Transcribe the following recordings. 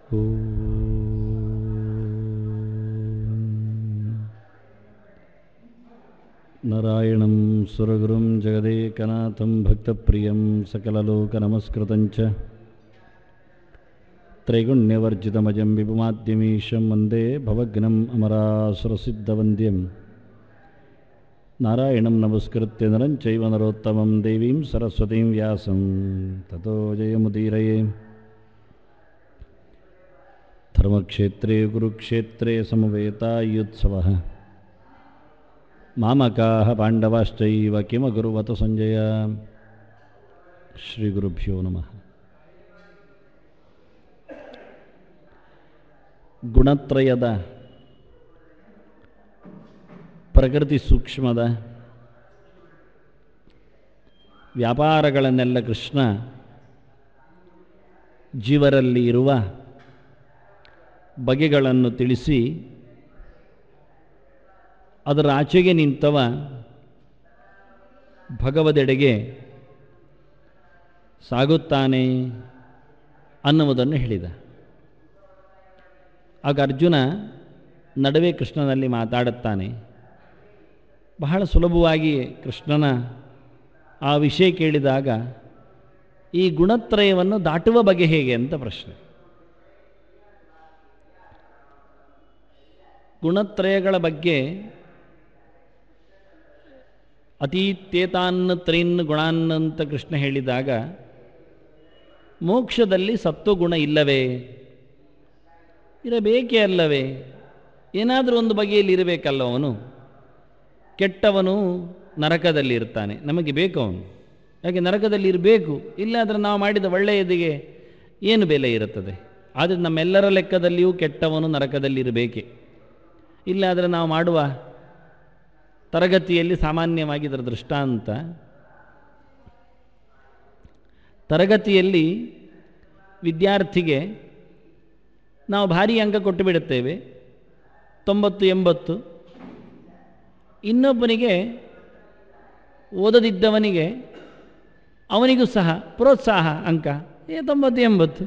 नारायणं सुरगुरुं जगदेकनाथं भक्तप्रियं सकललोकनमस्कृतं च त्रैगुण्यवर्जितमजं विपुमाद्यमीशं वन्दे भवग्नम् अमरासुरसिद्धवन्द्यं नारायणं नमस्कृत्य नरं चैव नरोत्तमं देवीं सरस्वतीं व्यासं ततो जयमुदीरये धर्मक्षेत्रे कुरुक्षेत्रे समवेतायुत्सवः ಮಾಮಕಾಹ ಪಾಂಡವಾಶ್ಚೈವ ಕಿಮಗುರುವತ ಸಂಜಯ ಶ್ರೀ ಗುರುಭ್ಯೋ ನಮಃ ಗುಣತ್ರಯದ ಪ್ರಕೃತಿ ಸೂಕ್ಷ್ಮದ ವ್ಯಾಪಾರಗಳನ್ನೆಲ್ಲ ಕೃಷ್ಣ ಜೀವರಲ್ಲಿ ಇರುವ ಬಗೆಗಳನ್ನು ತಿಳಿಸಿ ಅದರ ಆಚೆಗೆ ನಿಂತವ ಭಗವದೆಡೆಗೆ ಸಾಗುತ್ತಾನೆ ಅನ್ನುವುದನ್ನು ಹೇಳಿದ ಆಗ ಅರ್ಜುನ ನಡುವೆ ಕೃಷ್ಣನಲ್ಲಿ ಮಾತಾಡುತ್ತಾನೆ ಬಹಳ ಸುಲಭವಾಗಿ ಕೃಷ್ಣನ ಆ ವಿಷಯ ಕೇಳಿದಾಗ ಈ ಗುಣತ್ರಯವನ್ನು ದಾಟುವ ಬಗೆ ಹೇಗೆ ಅಂತ ಪ್ರಶ್ನೆ ಗುಣತ್ರಯಗಳ ಬಗ್ಗೆ ಅತೀತ್ಯೇತಾನ್ ತ್ರೈನ್ ಗುಣಾನ್ ಅಂತ ಕೃಷ್ಣ ಹೇಳಿದಾಗ ಮೋಕ್ಷದಲ್ಲಿ ಸತ್ವಗುಣ ಇಲ್ಲವೇ ಇರಬೇಕೇ ಅಲ್ಲವೇ ಏನಾದರೂ ಒಂದು ಬಗೆಯಲ್ಲಿ ಇರಬೇಕಲ್ಲ ಅವನು ಕೆಟ್ಟವನು ನರಕದಲ್ಲಿ ಇರ್ತಾನೆ ನಮಗೆ ಬೇಕು ಅವನು ಯಾಕೆ ನರಕದಲ್ಲಿ ಇರಬೇಕು ಇಲ್ಲಾದರೆ ನಾವು ಮಾಡಿದ ಒಳ್ಳೆಯದಿಗೆ ಏನು ಬೆಲೆ ಇರುತ್ತದೆ ಆದರೆ ನಮ್ಮೆಲ್ಲರ ಲೆಕ್ಕದಲ್ಲಿಯೂ ಕೆಟ್ಟವನು ನರಕದಲ್ಲಿ ಇರಬೇಕೆ ಇಲ್ಲಾದರೆ ನಾವು ಮಾಡುವ ತರಗತಿಯಲ್ಲಿ ಸಾಮಾನ್ಯವಾಗಿ ಇದರ ದೃಷ್ಟಾಂತ ತರಗತಿಯಲ್ಲಿ ವಿದ್ಯಾರ್ಥಿಗೆ ನಾವು ಭಾರಿ ಅಂಕ ಕೊಟ್ಟು ಬಿಡುತ್ತೇವೆ ತೊಂಬತ್ತು ಎಂಬತ್ತು ಇನ್ನೊಬ್ಬನಿಗೆ ಓದದಿದ್ದವನಿಗೆ ಅವನಿಗೂ ಸಹ ಪ್ರೋತ್ಸಾಹ ಅಂಕ ಏ ತೊಂಬತ್ತು ಎಂಬತ್ತು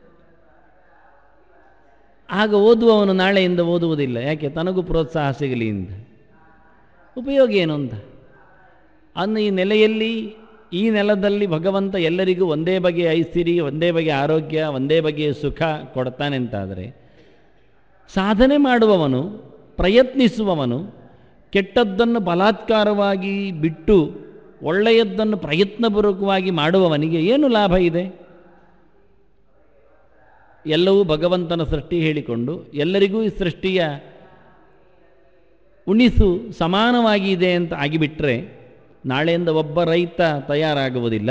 ಆಗ ಓದುವವನು ನಾಳೆಯಿಂದ ಓದುವುದಿಲ್ಲ ಯಾಕೆ ತನಗೂ ಪ್ರೋತ್ಸಾಹ ಸಿಗಲಿ ಅಂತ ಉಪಯೋಗ ಏನು ಅಂತ ಅನ್ನು ಈ ನೆಲೆಯಲ್ಲಿ ಈ ನೆಲದಲ್ಲಿ ಭಗವಂತ ಎಲ್ಲರಿಗೂ ಒಂದೇ ಬಗೆಯ ಐಸಿರಿ ಒಂದೇ ಬಗೆಯ ಆರೋಗ್ಯ ಒಂದೇ ಬಗೆಯ ಸುಖ ಕೊಡ್ತಾನೆ ಅಂತಾದರೆ ಸಾಧನೆ ಮಾಡುವವನು ಪ್ರಯತ್ನಿಸುವವನು ಕೆಟ್ಟದ್ದನ್ನು ಬಲಾತ್ಕಾರವಾಗಿ ಬಿಟ್ಟು ಒಳ್ಳೆಯದ್ದನ್ನು ಪ್ರಯತ್ನಪೂರ್ವಕವಾಗಿ ಮಾಡುವವನಿಗೆ ಏನು ಲಾಭ ಇದೆ ಎಲ್ಲವೂ ಭಗವಂತನ ಸೃಷ್ಟಿ ಹೇಳಿಕೊಂಡು ಎಲ್ಲರಿಗೂ ಈ ಸೃಷ್ಟಿಯ ಉಣಿಸು ಸಮಾನವಾಗಿ ಇದೆ ಅಂತ ಆಗಿಬಿಟ್ರೆ ನಾಳೆಯಿಂದ ಒಬ್ಬ ರೈತ ತಯಾರಾಗುವುದಿಲ್ಲ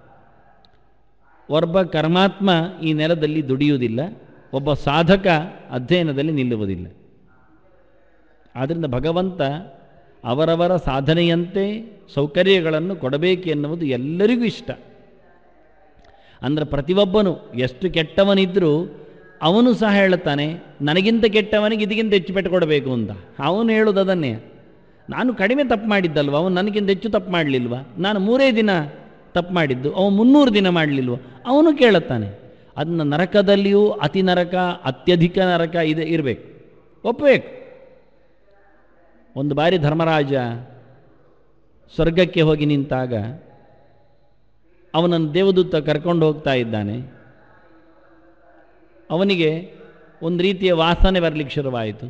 ಒಬ್ಬ ಕರ್ಮಾತ್ಮ ಈ ನೆಲದಲ್ಲಿ ದುಡಿಯುವುದಿಲ್ಲ ಒಬ್ಬ ಸಾಧಕ ಅಧ್ಯಯನದಲ್ಲಿ ನಿಲ್ಲುವುದಿಲ್ಲ ಆದ್ದರಿಂದ ಭಗವಂತ ಅವರವರ ಸಾಧನೆಯಂತೆ ಸೌಕರ್ಯಗಳನ್ನು ಕೊಡಬೇಕು ಎನ್ನುವುದು ಎಲ್ಲರಿಗೂ ಇಷ್ಟ ಅಂದರೆ ಪ್ರತಿಯೊಬ್ಬನು ಎಷ್ಟು ಕೆಟ್ಟವನಿದ್ದರೂ ಅವನು ಸಹ ಹೇಳುತ್ತಾನೆ ನನಗಿಂತ ಕೆಟ್ಟವನಿಗೆ ಇದಕ್ಕಿಂತ ಹೆಚ್ಚು ಪೆಟ್ಟು ಕೊಡಬೇಕು ಅಂತ ಅವನು ಹೇಳೋದು ಅದನ್ನೇ ನಾನು ಕಡಿಮೆ ತಪ್ಪು ಮಾಡಿದ್ದಲ್ವ ಅವನು ನನಗಿಂತ ಹೆಚ್ಚು ತಪ್ಪು ಮಾಡಲಿಲ್ವ ನಾನು ಮೂರೇ ದಿನ ತಪ್ಪು ಮಾಡಿದ್ದು ಅವನು ಮುನ್ನೂರು ದಿನ ಮಾಡಲಿಲ್ವ ಅವನು ಕೇಳುತ್ತಾನೆ ಅದನ್ನು ನರಕದಲ್ಲಿಯೂ ಅತಿ ನರಕ ಅತ್ಯಧಿಕ ನರಕ ಇದೆ ಇರಬೇಕು ಒಪ್ಪಬೇಕು ಒಂದು ಬಾರಿ ಧರ್ಮರಾಜ ಸ್ವರ್ಗಕ್ಕೆ ಹೋಗಿ ನಿಂತಾಗ ಅವನನ್ನು ದೇವದೂತ ಕರ್ಕೊಂಡು ಹೋಗ್ತಾ ಇದ್ದಾನೆ ಅವನಿಗೆ ಒಂದು ರೀತಿಯ ವಾಸನೆ ಬರಲಿಕ್ಕೆ ಶುರುವಾಯಿತು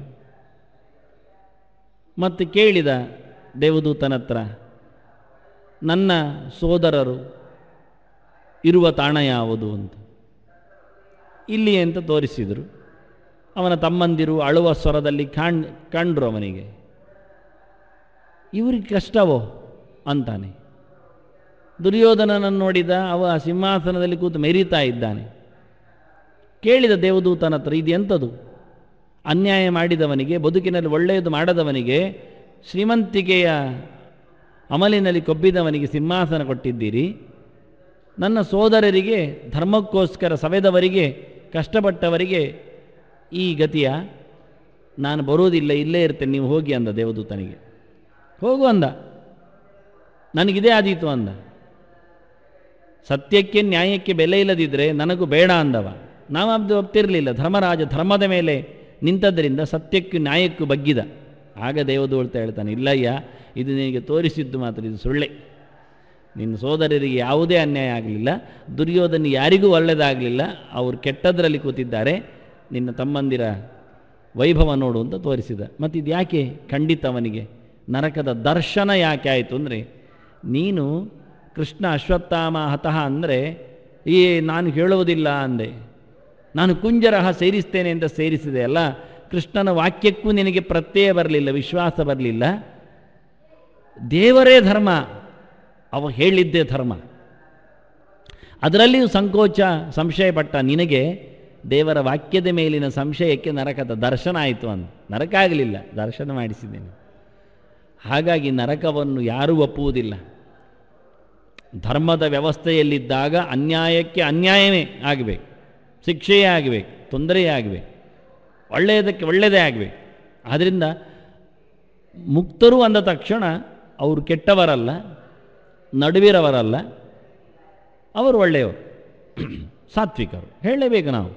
ಮತ್ತು ಕೇಳಿದ ದೇವದೂತನ ಹತ್ರ ನನ್ನ ಸೋದರರು ಇರುವ ತಾಣ ಯಾವುದು ಅಂತ ಇಲ್ಲಿ ಅಂತ ತೋರಿಸಿದರು ಅವನ ತಮ್ಮಂದಿರು ಅಳುವ ಸ್ವರದಲ್ಲಿ ಕಾಣ್ ಕಂಡ್ರು ಅವನಿಗೆ ಇವ್ರಿಗೆ ಕಷ್ಟವೋ ಅಂತಾನೆ ದುರ್ಯೋಧನನನ್ನು ನೋಡಿದ ಅವ ಸಿಂಹಾಸನದಲ್ಲಿ ಕೂತು ಮೆರೀತಾ ಇದ್ದಾನೆ ಕೇಳಿದ ದೇವದೂತನ ಹತ್ರ ಇದು ಎಂಥದು ಅನ್ಯಾಯ ಮಾಡಿದವನಿಗೆ ಬದುಕಿನಲ್ಲಿ ಒಳ್ಳೆಯದು ಮಾಡದವನಿಗೆ ಶ್ರೀಮಂತಿಕೆಯ ಅಮಲಿನಲ್ಲಿ ಕೊಬ್ಬಿದವನಿಗೆ ಸಿಂಹಾಸನ ಕೊಟ್ಟಿದ್ದೀರಿ ನನ್ನ ಸೋದರರಿಗೆ ಧರ್ಮಕ್ಕೋಸ್ಕರ ಸವೆದವರಿಗೆ ಕಷ್ಟಪಟ್ಟವರಿಗೆ ಈ ಗತಿಯ ನಾನು ಬರುವುದಿಲ್ಲ ಇಲ್ಲೇ ಇರ್ತೇನೆ ನೀವು ಹೋಗಿ ಅಂದ ದೇವದೂತನಿಗೆ ಹೋಗು ಅಂದ ನನಗಿದೇ ಆದೀತು ಅಂದ ಸತ್ಯಕ್ಕೆ ನ್ಯಾಯಕ್ಕೆ ಬೆಲೆ ಇಲ್ಲದಿದ್ದರೆ ನನಗೂ ಬೇಡ ಅಂದವ ನಾವು ಅದು ಒಪ್ತಿರಲಿಲ್ಲ ಧರ್ಮರಾಜ ಧರ್ಮದ ಮೇಲೆ ನಿಂತದ್ದರಿಂದ ಸತ್ಯಕ್ಕೂ ನ್ಯಾಯಕ್ಕೂ ಬಗ್ಗಿದ ಆಗ ದೇವದೂಳ್ತ ಹೇಳ್ತಾನೆ ಇಲ್ಲಯ್ಯ ಇದು ನಿನಗೆ ತೋರಿಸಿದ್ದು ಮಾತ್ರ ಇದು ಸುಳ್ಳೆ ನಿನ್ನ ಸೋದರರಿಗೆ ಯಾವುದೇ ಅನ್ಯಾಯ ಆಗಲಿಲ್ಲ ದುರ್ಯೋಧನ ಯಾರಿಗೂ ಒಳ್ಳೆಯದಾಗಲಿಲ್ಲ ಅವರು ಕೆಟ್ಟದರಲ್ಲಿ ಕೂತಿದ್ದಾರೆ ನಿನ್ನ ತಮ್ಮಂದಿರ ವೈಭವ ನೋಡು ಅಂತ ತೋರಿಸಿದ ಮತ್ತು ಇದು ಯಾಕೆ ಖಂಡಿತ ಅವನಿಗೆ ನರಕದ ದರ್ಶನ ಯಾಕೆ ಆಯಿತು ಅಂದರೆ ನೀನು ಕೃಷ್ಣ ಅಶ್ವತ್ಥಾಮ ಹತಃ ಅಂದರೆ ಈ ನಾನು ಹೇಳುವುದಿಲ್ಲ ಅಂದೆ ನಾನು ಕುಂಜರಹ ಸೇರಿಸ್ತೇನೆ ಅಂತ ಸೇರಿಸಿದೆ ಅಲ್ಲ ಕೃಷ್ಣನ ವಾಕ್ಯಕ್ಕೂ ನಿನಗೆ ಪ್ರತ್ಯಯ ಬರಲಿಲ್ಲ ವಿಶ್ವಾಸ ಬರಲಿಲ್ಲ ದೇವರೇ ಧರ್ಮ ಅವ ಹೇಳಿದ್ದೇ ಧರ್ಮ ಅದರಲ್ಲಿಯೂ ಸಂಕೋಚ ಸಂಶಯಪಟ್ಟ ನಿನಗೆ ದೇವರ ವಾಕ್ಯದ ಮೇಲಿನ ಸಂಶಯಕ್ಕೆ ನರಕದ ದರ್ಶನ ಆಯಿತು ಅಂತ ನರಕ ಆಗಲಿಲ್ಲ ದರ್ಶನ ಮಾಡಿಸಿದ್ದೇನೆ ಹಾಗಾಗಿ ನರಕವನ್ನು ಯಾರೂ ಒಪ್ಪುವುದಿಲ್ಲ ಧರ್ಮದ ವ್ಯವಸ್ಥೆಯಲ್ಲಿದ್ದಾಗ ಅನ್ಯಾಯಕ್ಕೆ ಅನ್ಯಾಯವೇ ಆಗಬೇಕು ಶಿಕ್ಷೆಯೇ ಆಗಬೇಕು ತೊಂದರೆಯೇ ಆಗಬೇಕು ಒಳ್ಳೆಯದಕ್ಕೆ ಒಳ್ಳೆಯದೇ ಆಗಬೇಕು ಆದ್ದರಿಂದ ಮುಕ್ತರು ಅಂದ ತಕ್ಷಣ ಅವರು ಕೆಟ್ಟವರಲ್ಲ ನಡುವಿರವರಲ್ಲ ಅವರು ಒಳ್ಳೆಯವರು ಸಾತ್ವಿಕರು ಹೇಳಲೇಬೇಕು ನಾವು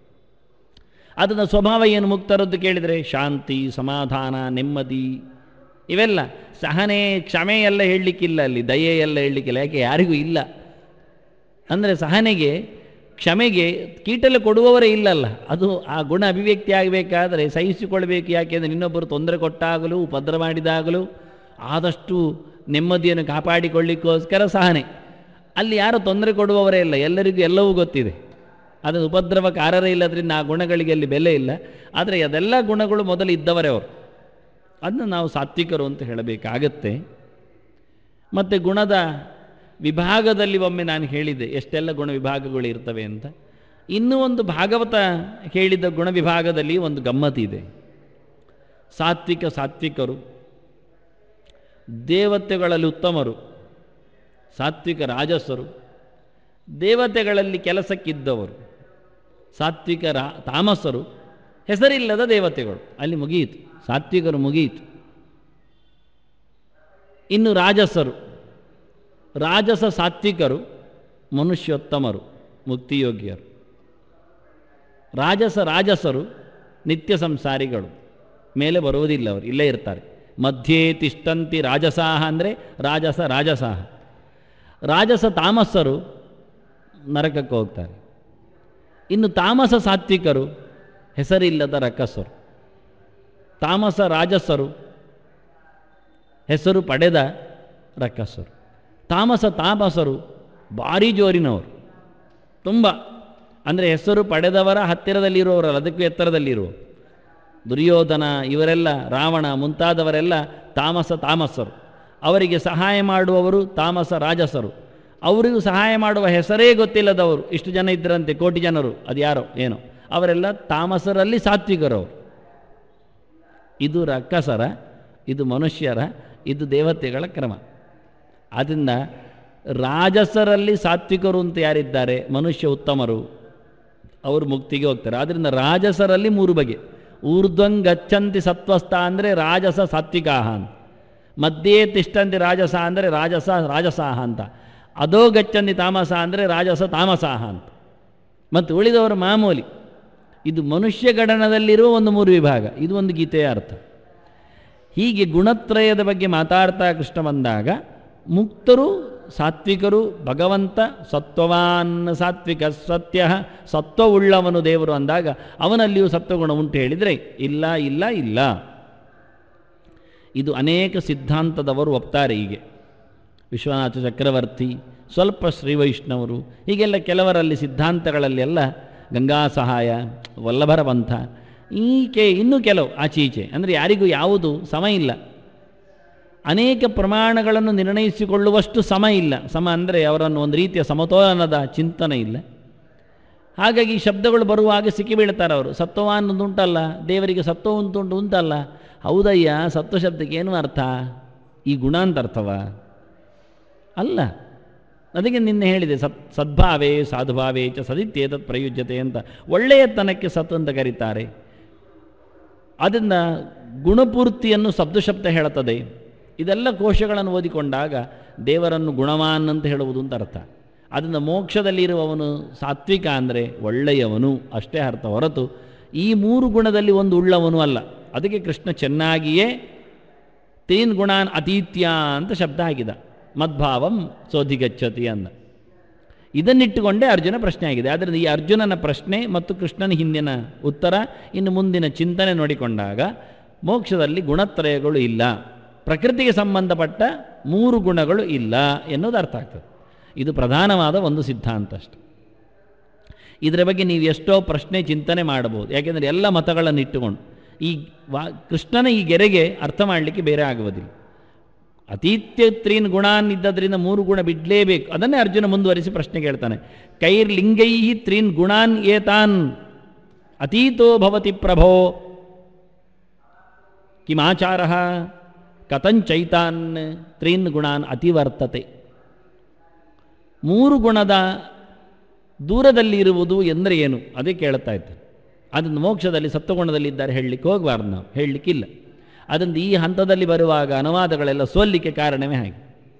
ಅದನ್ನ ಸ್ವಭಾವ ಏನು ಮುಕ್ತರದ್ದು ಕೇಳಿದರೆ ಶಾಂತಿ ಸಮಾಧಾನ ನೆಮ್ಮದಿ ಇವೆಲ್ಲ ಸಹನೆ ಕ್ಷಮೆ ಎಲ್ಲ ಹೇಳಲಿಕ್ಕಿಲ್ಲ ಅಲ್ಲಿ ದಯೆ ಎಲ್ಲ ಹೇಳಲಿಕ್ಕಿಲ್ಲ ಯಾಕೆ ಯಾರಿಗೂ ಇಲ್ಲ ಅಂದರೆ ಸಹನೆಗೆ ಕ್ಷಮೆಗೆ ಕೀಟಲು ಕೊಡುವವರೇ ಇಲ್ಲಲ್ಲ ಅದು ಆ ಗುಣ ಅಭಿವ್ಯಕ್ತಿ ಆಗಬೇಕಾದರೆ ಸಹಿಸಿಕೊಳ್ಬೇಕು ಯಾಕೆಂದರೆ ಇನ್ನೊಬ್ಬರು ತೊಂದರೆ ಕೊಟ್ಟಾಗಲೂ ಉಪದ್ರ ಮಾಡಿದಾಗಲೂ ಆದಷ್ಟು ನೆಮ್ಮದಿಯನ್ನು ಕಾಪಾಡಿಕೊಳ್ಳಿಕ್ಕೋಸ್ಕರ ಸಹನೆ ಅಲ್ಲಿ ಯಾರು ತೊಂದರೆ ಕೊಡುವವರೇ ಇಲ್ಲ ಎಲ್ಲರಿಗೂ ಎಲ್ಲವೂ ಗೊತ್ತಿದೆ ಅದು ಉಪದ್ರವಕಾರರೇ ಇಲ್ಲದ್ರಿಂದ ಆ ಗುಣಗಳಿಗೆ ಅಲ್ಲಿ ಬೆಲೆ ಇಲ್ಲ ಆದರೆ ಅದೆಲ್ಲ ಗುಣಗಳು ಮೊದಲು ಇದ್ದವರೇ ಅವರು ಅದನ್ನು ನಾವು ಸಾತ್ವಿಕರು ಅಂತ ಹೇಳಬೇಕಾಗತ್ತೆ ಮತ್ತು ಗುಣದ ವಿಭಾಗದಲ್ಲಿ ಒಮ್ಮೆ ನಾನು ಹೇಳಿದ್ದೆ ಎಷ್ಟೆಲ್ಲ ಗುಣ ವಿಭಾಗಗಳು ಇರ್ತವೆ ಅಂತ ಇನ್ನೂ ಒಂದು ಭಾಗವತ ಹೇಳಿದ ಗುಣ ವಿಭಾಗದಲ್ಲಿ ಒಂದು ಗಮ್ಮತ್ತಿದೆ ಸಾತ್ವಿಕ ಸಾತ್ವಿಕರು ದೇವತೆಗಳಲ್ಲಿ ಉತ್ತಮರು ಸಾತ್ವಿಕ ರಾಜಸರು ದೇವತೆಗಳಲ್ಲಿ ಕೆಲಸಕ್ಕಿದ್ದವರು ಸಾತ್ವಿಕ ರಾ ತಾಮಸರು ಹೆಸರಿಲ್ಲದ ದೇವತೆಗಳು ಅಲ್ಲಿ ಮುಗಿಯಿತು ಸಾತ್ವಿಕರು ಮುಗಿಯಿತು ಇನ್ನು ರಾಜಸರು ರಾಜಸ ಸಾತ್ವಿಕರು ಮನುಷ್ಯೋತ್ತಮರು ಮುಕ್ತಿಯೋಗ್ಯರು ರಾಜಸ ರಾಜಸರು ನಿತ್ಯ ಸಂಸಾರಿಗಳು ಮೇಲೆ ಬರುವುದಿಲ್ಲ ಅವರು ಇಲ್ಲೇ ಇರ್ತಾರೆ ಮಧ್ಯೆ ತಿಷ್ಟಂತಿ ರಾಜಸಾಹ ಅಂದರೆ ರಾಜಸ ರಾಜಸಾಹ ರಾಜಸ ತಾಮಸರು ನರಕಕ್ಕೆ ಹೋಗ್ತಾರೆ ಇನ್ನು ತಾಮಸ ಸಾತ್ವಿಕರು ಹೆಸರಿಲ್ಲದ ರಕ್ಕಸರು ತಾಮಸ ರಾಜಸರು ಹೆಸರು ಪಡೆದ ರಕ್ಕಸರು ತಾಮಸ ತಾಮಸರು ಭಾರಿ ಜೋರಿನವರು ತುಂಬ ಅಂದರೆ ಹೆಸರು ಪಡೆದವರ ಹತ್ತಿರದಲ್ಲಿರುವವರಲ್ಲ ಅದಕ್ಕೂ ಎತ್ತರದಲ್ಲಿರುವ ದುರ್ಯೋಧನ ಇವರೆಲ್ಲ ರಾವಣ ಮುಂತಾದವರೆಲ್ಲ ತಾಮಸ ತಾಮಸರು ಅವರಿಗೆ ಸಹಾಯ ಮಾಡುವವರು ತಾಮಸ ರಾಜಸರು ಅವರಿಗೂ ಸಹಾಯ ಮಾಡುವ ಹೆಸರೇ ಗೊತ್ತಿಲ್ಲದವರು ಇಷ್ಟು ಜನ ಇದ್ದರಂತೆ ಕೋಟಿ ಜನರು ಅದು ಯಾರೋ ಏನೋ ಅವರೆಲ್ಲ ತಾಮಸರಲ್ಲಿ ಸಾತ್ವಿಕರವರು ಇದು ರಕ್ಕಸರ ಇದು ಮನುಷ್ಯರ ಇದು ದೇವತೆಗಳ ಕ್ರಮ ಆದ್ದರಿಂದ ರಾಜಸರಲ್ಲಿ ಸಾತ್ವಿಕರು ಅಂತ ಯಾರಿದ್ದಾರೆ ಮನುಷ್ಯ ಉತ್ತಮರು ಅವರು ಮುಕ್ತಿಗೆ ಹೋಗ್ತಾರೆ ಆದ್ದರಿಂದ ರಾಜಸರಲ್ಲಿ ಮೂರು ಬಗೆ ಊರ್ಧ್ವಂಗಚ್ಚಂತಿ ಸತ್ವಸ್ಥ ಅಂದರೆ ರಾಜಸ ಸಾತ್ವಿಕಾಹ ಅಂತ ಮಧ್ಯೆ ತಿಷ್ಟಂತಿ ರಾಜಸ ಅಂದರೆ ರಾಜಸ ರಾಜಸಾಹ ಅಂತ ಅದೋ ಗಚ್ಚಂತಿ ತಾಮಸ ಅಂದರೆ ರಾಜಸ ತಾಮಸಾಹ ಅಂತ ಮತ್ತು ಉಳಿದವರು ಮಾಮೂಲಿ ಇದು ಮನುಷ್ಯ ಗಣನದಲ್ಲಿರುವ ಒಂದು ಮೂರು ವಿಭಾಗ ಇದು ಒಂದು ಗೀತೆಯ ಅರ್ಥ ಹೀಗೆ ಗುಣತ್ರಯದ ಬಗ್ಗೆ ಮಾತಾಡ್ತಾ ಕೃಷ್ಣ ಬಂದಾಗ ಮುಕ್ತರು ಸಾತ್ವಿಕರು ಭಗವಂತ ಸತ್ವವಾನ್ ಸಾತ್ವಿಕ ಸತ್ಯ ಸತ್ವವುಳ್ಳವನು ದೇವರು ಅಂದಾಗ ಅವನಲ್ಲಿಯೂ ಸತ್ವಗುಣ ಉಂಟು ಹೇಳಿದರೆ ಇಲ್ಲ ಇಲ್ಲ ಇಲ್ಲ ಇದು ಅನೇಕ ಸಿದ್ಧಾಂತದವರು ಒಪ್ತಾರೆ ಹೀಗೆ ವಿಶ್ವನಾಥ ಚಕ್ರವರ್ತಿ ಸ್ವಲ್ಪ ಶ್ರೀವೈಷ್ಣವರು ಹೀಗೆಲ್ಲ ಕೆಲವರಲ್ಲಿ ಸಿದ್ಧಾಂತಗಳಲ್ಲೆಲ್ಲ ಗಂಗಾ ಸಹಾಯ ವಲ್ಲಭರ ಪಂಥ ಈಕೆ ಇನ್ನೂ ಕೆಲವು ಆಚೀಚೆ ಅಂದರೆ ಯಾರಿಗೂ ಯಾವುದು ಸಮ ಇಲ್ಲ ಅನೇಕ ಪ್ರಮಾಣಗಳನ್ನು ನಿರ್ಣಯಿಸಿಕೊಳ್ಳುವಷ್ಟು ಸಮ ಇಲ್ಲ ಸಮ ಅಂದರೆ ಅವರನ್ನು ಒಂದು ರೀತಿಯ ಸಮತೋಲನದ ಚಿಂತನೆ ಇಲ್ಲ ಹಾಗಾಗಿ ಈ ಶಬ್ದಗಳು ಬರುವಾಗ ಸಿಕ್ಕಿಬೀಳ್ತಾರೆ ಅವರು ಸತ್ವ ಅನ್ನೋದು ಉಂಟಲ್ಲ ದೇವರಿಗೆ ಸತ್ವ ಉಂಟುಂಟು ಉಂಟಲ್ಲ ಹೌದಯ್ಯ ಸತ್ವ ಶಬ್ದಕ್ಕೆ ಏನು ಅರ್ಥ ಈ ಗುಣ ಅಂತ ಅರ್ಥವ ಅಲ್ಲ ಅದಕ್ಕೆ ನಿನ್ನೆ ಹೇಳಿದೆ ಸತ್ ಸದ್ಭಾವೇ ಸಾಧುಭಾವೇ ಚ ಸದಿತ್ಯೇತತ್ ಪ್ರಯುಜ್ಯತೆ ಅಂತ ಒಳ್ಳೆಯತನಕ್ಕೆ ಸತ್ ಅಂತ ಕರೀತಾರೆ ಅದರಿಂದ ಗುಣಪೂರ್ತಿಯನ್ನು ಶಬ್ದ ಹೇಳುತ್ತದೆ ಇದೆಲ್ಲ ಕೋಶಗಳನ್ನು ಓದಿಕೊಂಡಾಗ ದೇವರನ್ನು ಗುಣವಾನ್ ಅಂತ ಹೇಳುವುದು ಅಂತ ಅರ್ಥ ಅದನ್ನು ಮೋಕ್ಷದಲ್ಲಿರುವವನು ಸಾತ್ವಿಕ ಅಂದರೆ ಒಳ್ಳೆಯವನು ಅಷ್ಟೇ ಅರ್ಥ ಹೊರತು ಈ ಮೂರು ಗುಣದಲ್ಲಿ ಒಂದು ಉಳ್ಳವನು ಅಲ್ಲ ಅದಕ್ಕೆ ಕೃಷ್ಣ ಚೆನ್ನಾಗಿಯೇ ತೀನ್ ಗುಣಾನ್ ಅತೀತ್ಯ ಅಂತ ಶಬ್ದ ಹಾಕಿದ ಮದ್ಭಾವಂ ಸೋಧಿಗಚ್ಚತಿ ಅಂದ ಇದನ್ನಿಟ್ಟುಕೊಂಡೇ ಅರ್ಜುನ ಪ್ರಶ್ನೆ ಆಗಿದೆ ಆದ್ದರಿಂದ ಈ ಅರ್ಜುನನ ಪ್ರಶ್ನೆ ಮತ್ತು ಕೃಷ್ಣನ ಹಿಂದಿನ ಉತ್ತರ ಇನ್ನು ಮುಂದಿನ ಚಿಂತನೆ ನೋಡಿಕೊಂಡಾಗ ಮೋಕ್ಷದಲ್ಲಿ ಗುಣತ್ರಯಗಳು ಇಲ್ಲ ಪ್ರಕೃತಿಗೆ ಸಂಬಂಧಪಟ್ಟ ಮೂರು ಗುಣಗಳು ಇಲ್ಲ ಎನ್ನುವುದು ಅರ್ಥ ಆಗ್ತದೆ ಇದು ಪ್ರಧಾನವಾದ ಒಂದು ಸಿದ್ಧಾಂತ ಅಷ್ಟೆ ಇದರ ಬಗ್ಗೆ ನೀವು ಎಷ್ಟೋ ಪ್ರಶ್ನೆ ಚಿಂತನೆ ಮಾಡಬಹುದು ಯಾಕೆಂದರೆ ಎಲ್ಲ ಮತಗಳನ್ನು ಇಟ್ಟುಕೊಂಡು ಈ ವಾ ಕೃಷ್ಣನ ಈ ಗೆರೆಗೆ ಅರ್ಥ ಮಾಡಲಿಕ್ಕೆ ಬೇರೆ ಆಗುವುದಿಲ್ಲ ಅತೀತ್ಯ ತ್ರೀನ್ ಗುಣಾನ್ ಇದ್ದದ್ರಿಂದ ಮೂರು ಗುಣ ಬಿಡಲೇಬೇಕು ಅದನ್ನೇ ಅರ್ಜುನ ಮುಂದುವರಿಸಿ ಪ್ರಶ್ನೆ ಕೇಳ್ತಾನೆ ಕೈರ್ಲಿಂಗೈ ತ್ರೀನ್ ಗುಣಾನ್ ಏತಾನ್ ಅತೀತೋ ಭವತಿ ಪ್ರಭೋ ಕಿಮಾಚಾರ ಕಥಂಚೈತಾನ್ ತ್ರೀನ್ ಗುಣಾನ್ ಅತಿವರ್ತತೆ ಮೂರು ಗುಣದ ದೂರದಲ್ಲಿ ಇರುವುದು ಎಂದರೆ ಏನು ಅದೇ ಕೇಳ್ತಾ ಇತ್ತು ಅದನ್ನು ಮೋಕ್ಷದಲ್ಲಿ ಸತ್ವಗುಣದಲ್ಲಿ ಇದ್ದಾರೆ ಹೇಳಲಿಕ್ಕೆ ಹೋಗಬಾರ್ದು ನಾವು ಹೇಳಲಿಕ್ಕಿಲ್ಲ ಅದನ್ನು ಈ ಹಂತದಲ್ಲಿ ಬರುವಾಗ ಅನುವಾದಗಳೆಲ್ಲ ಸೋಲ್ಲಿಕ್ಕೆ ಕಾರಣವೇ ಹಾಗೆ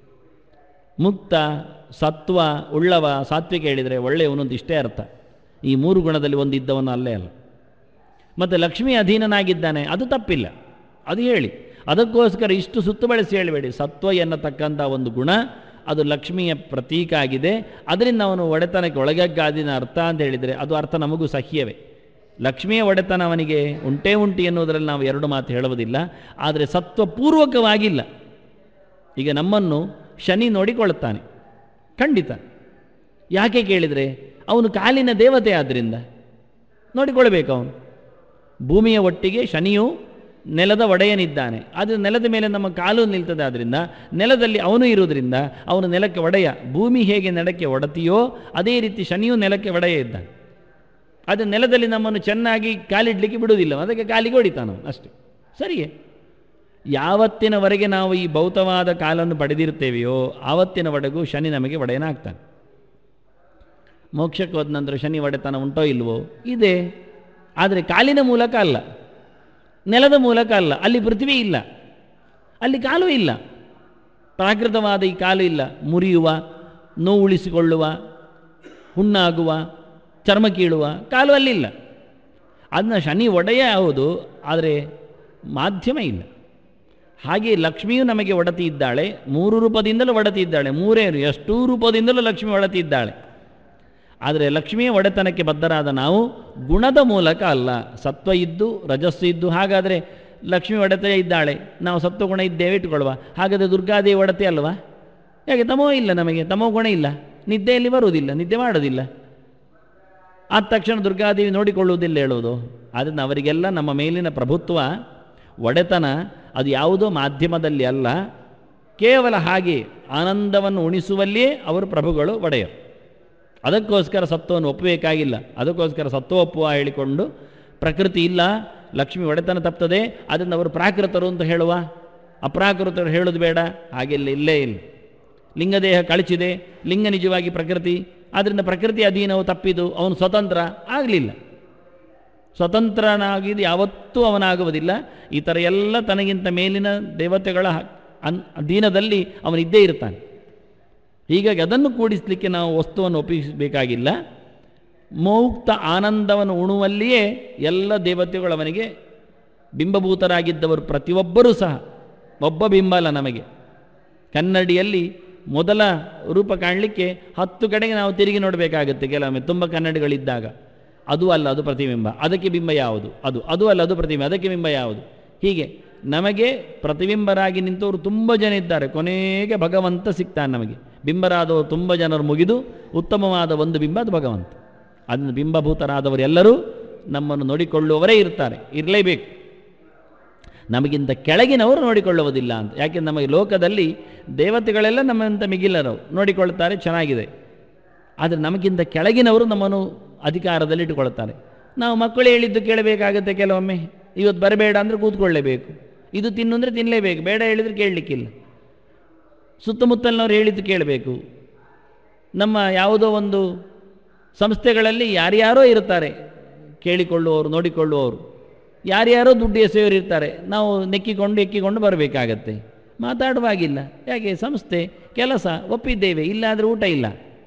ಮುಕ್ತ ಸತ್ವ ಉಳ್ಳವ ಸಾತ್ವಿಕ ಹೇಳಿದರೆ ಒಳ್ಳೆಯವನು ಅಂತ ಇಷ್ಟೇ ಅರ್ಥ ಈ ಮೂರು ಗುಣದಲ್ಲಿ ಒಂದು ಇದ್ದವನು ಅಲ್ಲೇ ಅಲ್ಲ ಮತ್ತು ಲಕ್ಷ್ಮಿ ಅಧೀನನಾಗಿದ್ದಾನೆ ಅದು ತಪ್ಪಿಲ್ಲ ಅದು ಹೇಳಿ ಅದಕ್ಕೋಸ್ಕರ ಇಷ್ಟು ಸುತ್ತು ಬಳಸಿ ಹೇಳಬೇಡಿ ಸತ್ವ ಎನ್ನತಕ್ಕಂಥ ಒಂದು ಗುಣ ಅದು ಲಕ್ಷ್ಮಿಯ ಪ್ರತೀಕ ಆಗಿದೆ ಅದರಿಂದ ಅವನು ಒಡೆತನಕ್ಕೆ ಒಳಗಗ್ಗಾದಿನ ಅರ್ಥ ಅಂತ ಹೇಳಿದರೆ ಅದು ಅರ್ಥ ನಮಗೂ ಸಹ್ಯವೇ ಲಕ್ಷ್ಮಿಯ ಒಡೆತನ ಅವನಿಗೆ ಉಂಟೇ ಉಂಟು ಎನ್ನುವುದರಲ್ಲಿ ನಾವು ಎರಡು ಮಾತು ಹೇಳುವುದಿಲ್ಲ ಆದರೆ ಸತ್ವಪೂರ್ವಕವಾಗಿಲ್ಲ ಈಗ ನಮ್ಮನ್ನು ಶನಿ ನೋಡಿಕೊಳ್ಳುತ್ತಾನೆ ಖಂಡಿತ ಯಾಕೆ ಕೇಳಿದರೆ ಅವನು ಕಾಲಿನ ದೇವತೆ ಆದ್ದರಿಂದ ನೋಡಿಕೊಳ್ಬೇಕು ಅವನು ಭೂಮಿಯ ಒಟ್ಟಿಗೆ ಶನಿಯು ನೆಲದ ಒಡೆಯನಿದ್ದಾನೆ ಆದರೆ ನೆಲದ ಮೇಲೆ ನಮ್ಮ ಕಾಲು ನಿಲ್ತದೆ ಆದ್ದರಿಂದ ನೆಲದಲ್ಲಿ ಅವನು ಇರುವುದರಿಂದ ಅವನು ನೆಲಕ್ಕೆ ಒಡೆಯ ಭೂಮಿ ಹೇಗೆ ನೆಲಕ್ಕೆ ಒಡತಿಯೋ ಅದೇ ರೀತಿ ಶನಿಯು ನೆಲಕ್ಕೆ ಒಡೆಯ ಇದ್ದಾನೆ ಅದು ನೆಲದಲ್ಲಿ ನಮ್ಮನ್ನು ಚೆನ್ನಾಗಿ ಕಾಲಿಡಲಿಕ್ಕೆ ಬಿಡುವುದಿಲ್ಲ ಅದಕ್ಕೆ ಕಾಲಿಗೆ ಹೊಡಿತಾನು ಅಷ್ಟೇ ಸರಿಯೇ ಯಾವತ್ತಿನವರೆಗೆ ನಾವು ಈ ಭೌತವಾದ ಕಾಲನ್ನು ಪಡೆದಿರ್ತೇವೆಯೋ ಆವತ್ತಿನವರೆಗೂ ಶನಿ ನಮಗೆ ಒಡೆಯನಾಗ್ತಾನೆ ಮೋಕ್ಷಕ್ಕೆ ಹೋದ ನಂತರ ಶನಿ ಒಡೆತನ ಉಂಟೋ ಇಲ್ವೋ ಇದೆ ಆದರೆ ಕಾಲಿನ ಮೂಲಕ ಅಲ್ಲ ನೆಲದ ಮೂಲಕ ಅಲ್ಲ ಅಲ್ಲಿ ಪೃಥ್ವಿ ಇಲ್ಲ ಅಲ್ಲಿ ಕಾಲು ಇಲ್ಲ ಪ್ರಾಕೃತವಾದ ಈ ಕಾಲು ಇಲ್ಲ ಮುರಿಯುವ ನೋವು ಉಳಿಸಿಕೊಳ್ಳುವ ಹುಣ್ಣಾಗುವ ಚರ್ಮ ಕೀಳುವ ಕಾಲು ಅಲ್ಲಿಲ್ಲ ಅದನ್ನ ಶನಿ ಒಡೆಯ ಹೌದು ಆದರೆ ಮಾಧ್ಯಮ ಇಲ್ಲ ಹಾಗೆ ಲಕ್ಷ್ಮಿಯು ನಮಗೆ ಒಡತಿ ಇದ್ದಾಳೆ ಮೂರು ರೂಪದಿಂದಲೂ ಒಡತಿ ಇದ್ದಾಳೆ ಮೂರೇ ಎಷ್ಟೂ ರೂಪದಿಂದಲೂ ಲಕ್ಷ್ಮಿ ಒಡತಿ ಇದ್ದಾಳೆ ಆದರೆ ಲಕ್ಷ್ಮಿಯ ಒಡೆತನಕ್ಕೆ ಬದ್ಧರಾದ ನಾವು ಗುಣದ ಮೂಲಕ ಅಲ್ಲ ಸತ್ವ ಇದ್ದು ರಜಸ್ಸು ಇದ್ದು ಹಾಗಾದರೆ ಲಕ್ಷ್ಮಿ ಒಡೆತ ಇದ್ದಾಳೆ ನಾವು ಸತ್ವಗುಣ ಇದ್ದೇವೆ ಇಟ್ಟುಕೊಳ್ಳುವ ಹಾಗಾದರೆ ದುರ್ಗಾದೇವಿ ಒಡತೆ ಅಲ್ವಾ ಯಾಕೆ ತಮೋ ಇಲ್ಲ ನಮಗೆ ತಮೋ ಗುಣ ಇಲ್ಲ ನಿದ್ದೆಯಲ್ಲಿ ಬರುವುದಿಲ್ಲ ನಿದ್ದೆ ಮಾಡೋದಿಲ್ಲ ಆದ ತಕ್ಷಣ ದುರ್ಗಾದೇವಿ ನೋಡಿಕೊಳ್ಳುವುದಿಲ್ಲ ಹೇಳುವುದು ಆದ್ದರಿಂದ ಅವರಿಗೆಲ್ಲ ನಮ್ಮ ಮೇಲಿನ ಪ್ರಭುತ್ವ ಒಡೆತನ ಅದು ಯಾವುದೋ ಮಾಧ್ಯಮದಲ್ಲಿ ಅಲ್ಲ ಕೇವಲ ಹಾಗೆ ಆನಂದವನ್ನು ಉಣಿಸುವಲ್ಲಿಯೇ ಅವರು ಪ್ರಭುಗಳು ಒಡೆಯರು ಅದಕ್ಕೋಸ್ಕರ ಸತ್ವವನ್ನು ಒಪ್ಪಬೇಕಾಗಿಲ್ಲ ಅದಕ್ಕೋಸ್ಕರ ಸತ್ವ ಒಪ್ಪುವ ಹೇಳಿಕೊಂಡು ಪ್ರಕೃತಿ ಇಲ್ಲ ಲಕ್ಷ್ಮಿ ಒಡೆತನ ತಪ್ತದೆ ಅದನ್ನು ಅವರು ಪ್ರಾಕೃತರು ಅಂತ ಹೇಳುವ ಅಪ್ರಾಕೃತರು ಹೇಳೋದು ಬೇಡ ಹಾಗೆಲ್ಲ ಇಲ್ಲೇ ಇಲ್ಲ ಲಿಂಗದೇಹ ಕಳಚಿದೆ ಲಿಂಗ ನಿಜವಾಗಿ ಪ್ರಕೃತಿ ಆದ್ದರಿಂದ ಪ್ರಕೃತಿ ಅಧೀನವು ತಪ್ಪಿದು ಅವನು ಸ್ವತಂತ್ರ ಆಗಲಿಲ್ಲ ಸ್ವತಂತ್ರನಾಗಿದ್ದು ಯಾವತ್ತೂ ಅವನಾಗುವುದಿಲ್ಲ ಈ ಥರ ಎಲ್ಲ ತನಗಿಂತ ಮೇಲಿನ ದೇವತೆಗಳ ಅನ್ ಅಧೀನದಲ್ಲಿ ಅವನಿದ್ದೇ ಇರ್ತಾನೆ ಹೀಗಾಗಿ ಅದನ್ನು ಕೂಡಿಸಲಿಕ್ಕೆ ನಾವು ವಸ್ತುವನ್ನು ಒಪ್ಪಿಸಬೇಕಾಗಿಲ್ಲ ಮೌಕ್ತ ಆನಂದವನ್ನು ಉಣುವಲ್ಲಿಯೇ ಎಲ್ಲ ದೇವತೆಗಳು ಅವನಿಗೆ ಬಿಂಬಭೂತರಾಗಿದ್ದವರು ಪ್ರತಿಯೊಬ್ಬರೂ ಸಹ ಒಬ್ಬ ಬಿಂಬ ಅಲ್ಲ ನಮಗೆ ಕನ್ನಡಿಯಲ್ಲಿ ಮೊದಲ ರೂಪ ಕಾಣಲಿಕ್ಕೆ ಹತ್ತು ಕಡೆಗೆ ನಾವು ತಿರುಗಿ ನೋಡಬೇಕಾಗುತ್ತೆ ಕೆಲವೊಮ್ಮೆ ತುಂಬ ಕನ್ನಡಿಗಳಿದ್ದಾಗ ಅದು ಅಲ್ಲ ಅದು ಪ್ರತಿಬಿಂಬ ಅದಕ್ಕೆ ಬಿಂಬ ಯಾವುದು ಅದು ಅದು ಅಲ್ಲ ಅದು ಪ್ರತಿಬಿಂಬ ಅದಕ್ಕೆ ಬಿಂಬ ಯಾವುದು ಹೀಗೆ ನಮಗೆ ಪ್ರತಿಬಿಂಬರಾಗಿ ನಿಂತವರು ತುಂಬ ಜನ ಇದ್ದಾರೆ ಕೊನೆಗೆ ಭಗವಂತ ಸಿಗ್ತಾನೆ ನಮಗೆ ಬಿಂಬರಾದವರು ತುಂಬ ಜನರು ಮುಗಿದು ಉತ್ತಮವಾದ ಒಂದು ಬಿಂಬ ಅದು ಭಗವಂತ ಅದನ್ನು ಬಿಂಬಭೂತರಾದವರೆಲ್ಲರೂ ನಮ್ಮನ್ನು ನೋಡಿಕೊಳ್ಳುವವರೇ ಇರ್ತಾರೆ ಇರಲೇಬೇಕು ನಮಗಿಂತ ಕೆಳಗಿನವರು ನೋಡಿಕೊಳ್ಳುವುದಿಲ್ಲ ಅಂತ ಯಾಕೆಂದ್ರೆ ನಮಗೆ ಲೋಕದಲ್ಲಿ ದೇವತೆಗಳೆಲ್ಲ ನಮ್ಮಂತ ಮಿಗಿಲರು ನೋಡಿಕೊಳ್ತಾರೆ ಚೆನ್ನಾಗಿದೆ ಆದರೆ ನಮಗಿಂತ ಕೆಳಗಿನವರು ನಮ್ಮನ್ನು ಅಧಿಕಾರದಲ್ಲಿ ಇಟ್ಟುಕೊಳ್ತಾರೆ ನಾವು ಮಕ್ಕಳು ಹೇಳಿದ್ದು ಕೇಳಬೇಕಾಗುತ್ತೆ ಕೆಲವೊಮ್ಮೆ ಇವತ್ತು ಬರಬೇಡ ಅಂದರೆ ಕೂತ್ಕೊಳ್ಳೇಬೇಕು ಇದು ತಿನ್ನು ಅಂದರೆ ತಿನ್ನಲೇಬೇಕು ಬೇಡ ಹೇಳಿದರೆ ಕೇಳಲಿಕ್ಕಿಲ್ಲ ಸುತ್ತಮುತ್ತಲಿನವ್ರು ಹೇಳಿದ್ದು ಕೇಳಬೇಕು ನಮ್ಮ ಯಾವುದೋ ಒಂದು ಸಂಸ್ಥೆಗಳಲ್ಲಿ ಯಾರ್ಯಾರೋ ಇರ್ತಾರೆ ಕೇಳಿಕೊಳ್ಳುವವರು ನೋಡಿಕೊಳ್ಳುವವರು ಯಾರ್ಯಾರೋ ದುಡ್ಡು ಎಸೆಯೋರು ಇರ್ತಾರೆ ನಾವು ನೆಕ್ಕಿಕೊಂಡು ಎಕ್ಕಿಕೊಂಡು ಬರಬೇಕಾಗತ್ತೆ ಮಾತಾಡುವಾಗಿಲ್ಲ ಯಾಕೆ ಸಂಸ್ಥೆ ಕೆಲಸ ಒಪ್ಪಿದ್ದೇವೆ ಇಲ್ಲಾದರೆ ಊಟ ಇಲ್ಲ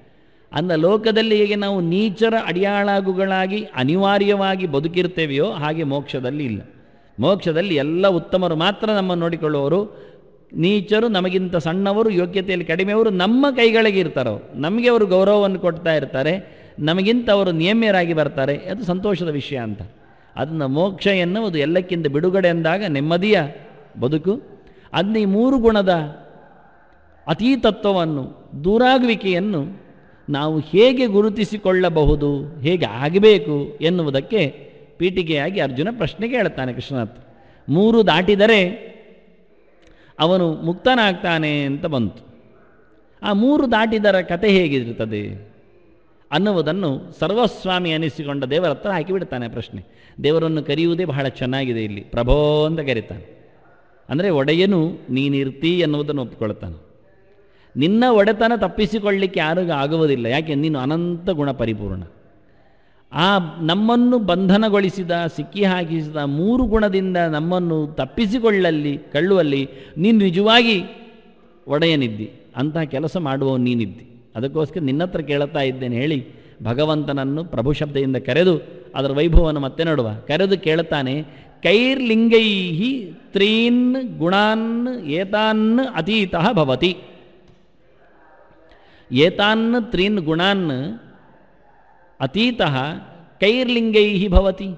ಅಂದ ಲೋಕದಲ್ಲಿ ಹೇಗೆ ನಾವು ನೀಚರ ಅಡಿಯಾಳಾಗುಗಳಾಗಿ ಅನಿವಾರ್ಯವಾಗಿ ಬದುಕಿರ್ತೇವೆಯೋ ಹಾಗೆ ಮೋಕ್ಷದಲ್ಲಿ ಇಲ್ಲ ಮೋಕ್ಷದಲ್ಲಿ ಎಲ್ಲ ಉತ್ತಮರು ಮಾತ್ರ ನಮ್ಮನ್ನು ನೋಡಿಕೊಳ್ಳುವವರು ನೀಚರು ನಮಗಿಂತ ಸಣ್ಣವರು ಯೋಗ್ಯತೆಯಲ್ಲಿ ಕಡಿಮೆಯವರು ನಮ್ಮ ಕೈಗಳಿಗೆ ಇರ್ತಾರೆ ಅವರು ನಮಗೆ ಅವರು ಗೌರವವನ್ನು ಕೊಡ್ತಾ ಇರ್ತಾರೆ ನಮಗಿಂತ ಅವರು ನಿಯಮ್ಯರಾಗಿ ಬರ್ತಾರೆ ಅದು ಸಂತೋಷದ ವಿಷಯ ಅಂತ ಅದನ್ನು ಮೋಕ್ಷ ಎನ್ನುವುದು ಎಲ್ಲಕ್ಕಿಂತ ಬಿಡುಗಡೆ ಅಂದಾಗ ನೆಮ್ಮದಿಯ ಬದುಕು ಅದನ್ನ ಈ ಮೂರು ಗುಣದ ಅತೀತತ್ವವನ್ನು ದೂರಾಗುವಿಕೆಯನ್ನು ನಾವು ಹೇಗೆ ಗುರುತಿಸಿಕೊಳ್ಳಬಹುದು ಹೇಗೆ ಆಗಬೇಕು ಎನ್ನುವುದಕ್ಕೆ ಪೀಠಿಕೆಯಾಗಿ ಅರ್ಜುನ ಪ್ರಶ್ನೆ ಕೇಳುತ್ತಾನೆ ಕೃಷ್ಣನಾಥ್ ಮೂರು ದಾಟಿದರೆ ಅವನು ಮುಕ್ತನಾಗ್ತಾನೆ ಅಂತ ಬಂತು ಆ ಮೂರು ದಾಟಿದರ ಕತೆ ಹೇಗಿರುತ್ತದೆ ಅನ್ನುವುದನ್ನು ಸರ್ವಸ್ವಾಮಿ ಅನಿಸಿಕೊಂಡ ದೇವರ ಹತ್ರ ಹಾಕಿಬಿಡ್ತಾನೆ ಪ್ರಶ್ನೆ ದೇವರನ್ನು ಕರೆಯುವುದೇ ಬಹಳ ಚೆನ್ನಾಗಿದೆ ಇಲ್ಲಿ ಪ್ರಭೋ ಅಂತ ಕರೀತಾನೆ ಅಂದರೆ ಒಡೆಯನು ನೀನಿರ್ತಿ ಎನ್ನುವುದನ್ನು ಒಪ್ಪಿಕೊಳ್ತಾನೆ ನಿನ್ನ ಒಡೆತನ ತಪ್ಪಿಸಿಕೊಳ್ಳಿಕ್ಕೆ ಯಾರಿಗೂ ಆಗುವುದಿಲ್ಲ ಯಾಕೆ ನೀನು ಅನಂತ ಗುಣ ಪರಿಪೂರ್ಣ ಆ ನಮ್ಮನ್ನು ಬಂಧನಗೊಳಿಸಿದ ಸಿಕ್ಕಿ ಹಾಕಿಸಿದ ಮೂರು ಗುಣದಿಂದ ನಮ್ಮನ್ನು ತಪ್ಪಿಸಿಕೊಳ್ಳಲ್ಲಿ ಕಳ್ಳುವಲ್ಲಿ ನೀನು ನಿಜವಾಗಿ ಒಡೆಯನಿದ್ದಿ ಅಂತಹ ಕೆಲಸ ಮಾಡುವವನು ನೀನಿದ್ದಿ ಅದಕ್ಕೋಸ್ಕರ ನಿನ್ನ ಹತ್ರ ಕೇಳುತ್ತಾ ಇದ್ದೇನೆ ಹೇಳಿ ಭಗವಂತನನ್ನು ಪ್ರಭು ಶಬ್ದದಿಂದ ಕರೆದು ಅದರ ವೈಭವವನ್ನು ಮತ್ತೆ ನೋಡುವ ಕರೆದು ಕೇಳುತ್ತಾನೆ ಕೈರ್ಲಿಂಗೈಹಿ ತ್ರೀನ್ ಗುಣಾನ್ ಏತಾನ್ ಅತೀತಃ ಭವತಿ ಏತಾನ್ ತ್ರೀನ್ ಗುಣಾನ್ ಅತೀತಃ ಕೈರ್ಲಿಂಗೈ ಭವತಿ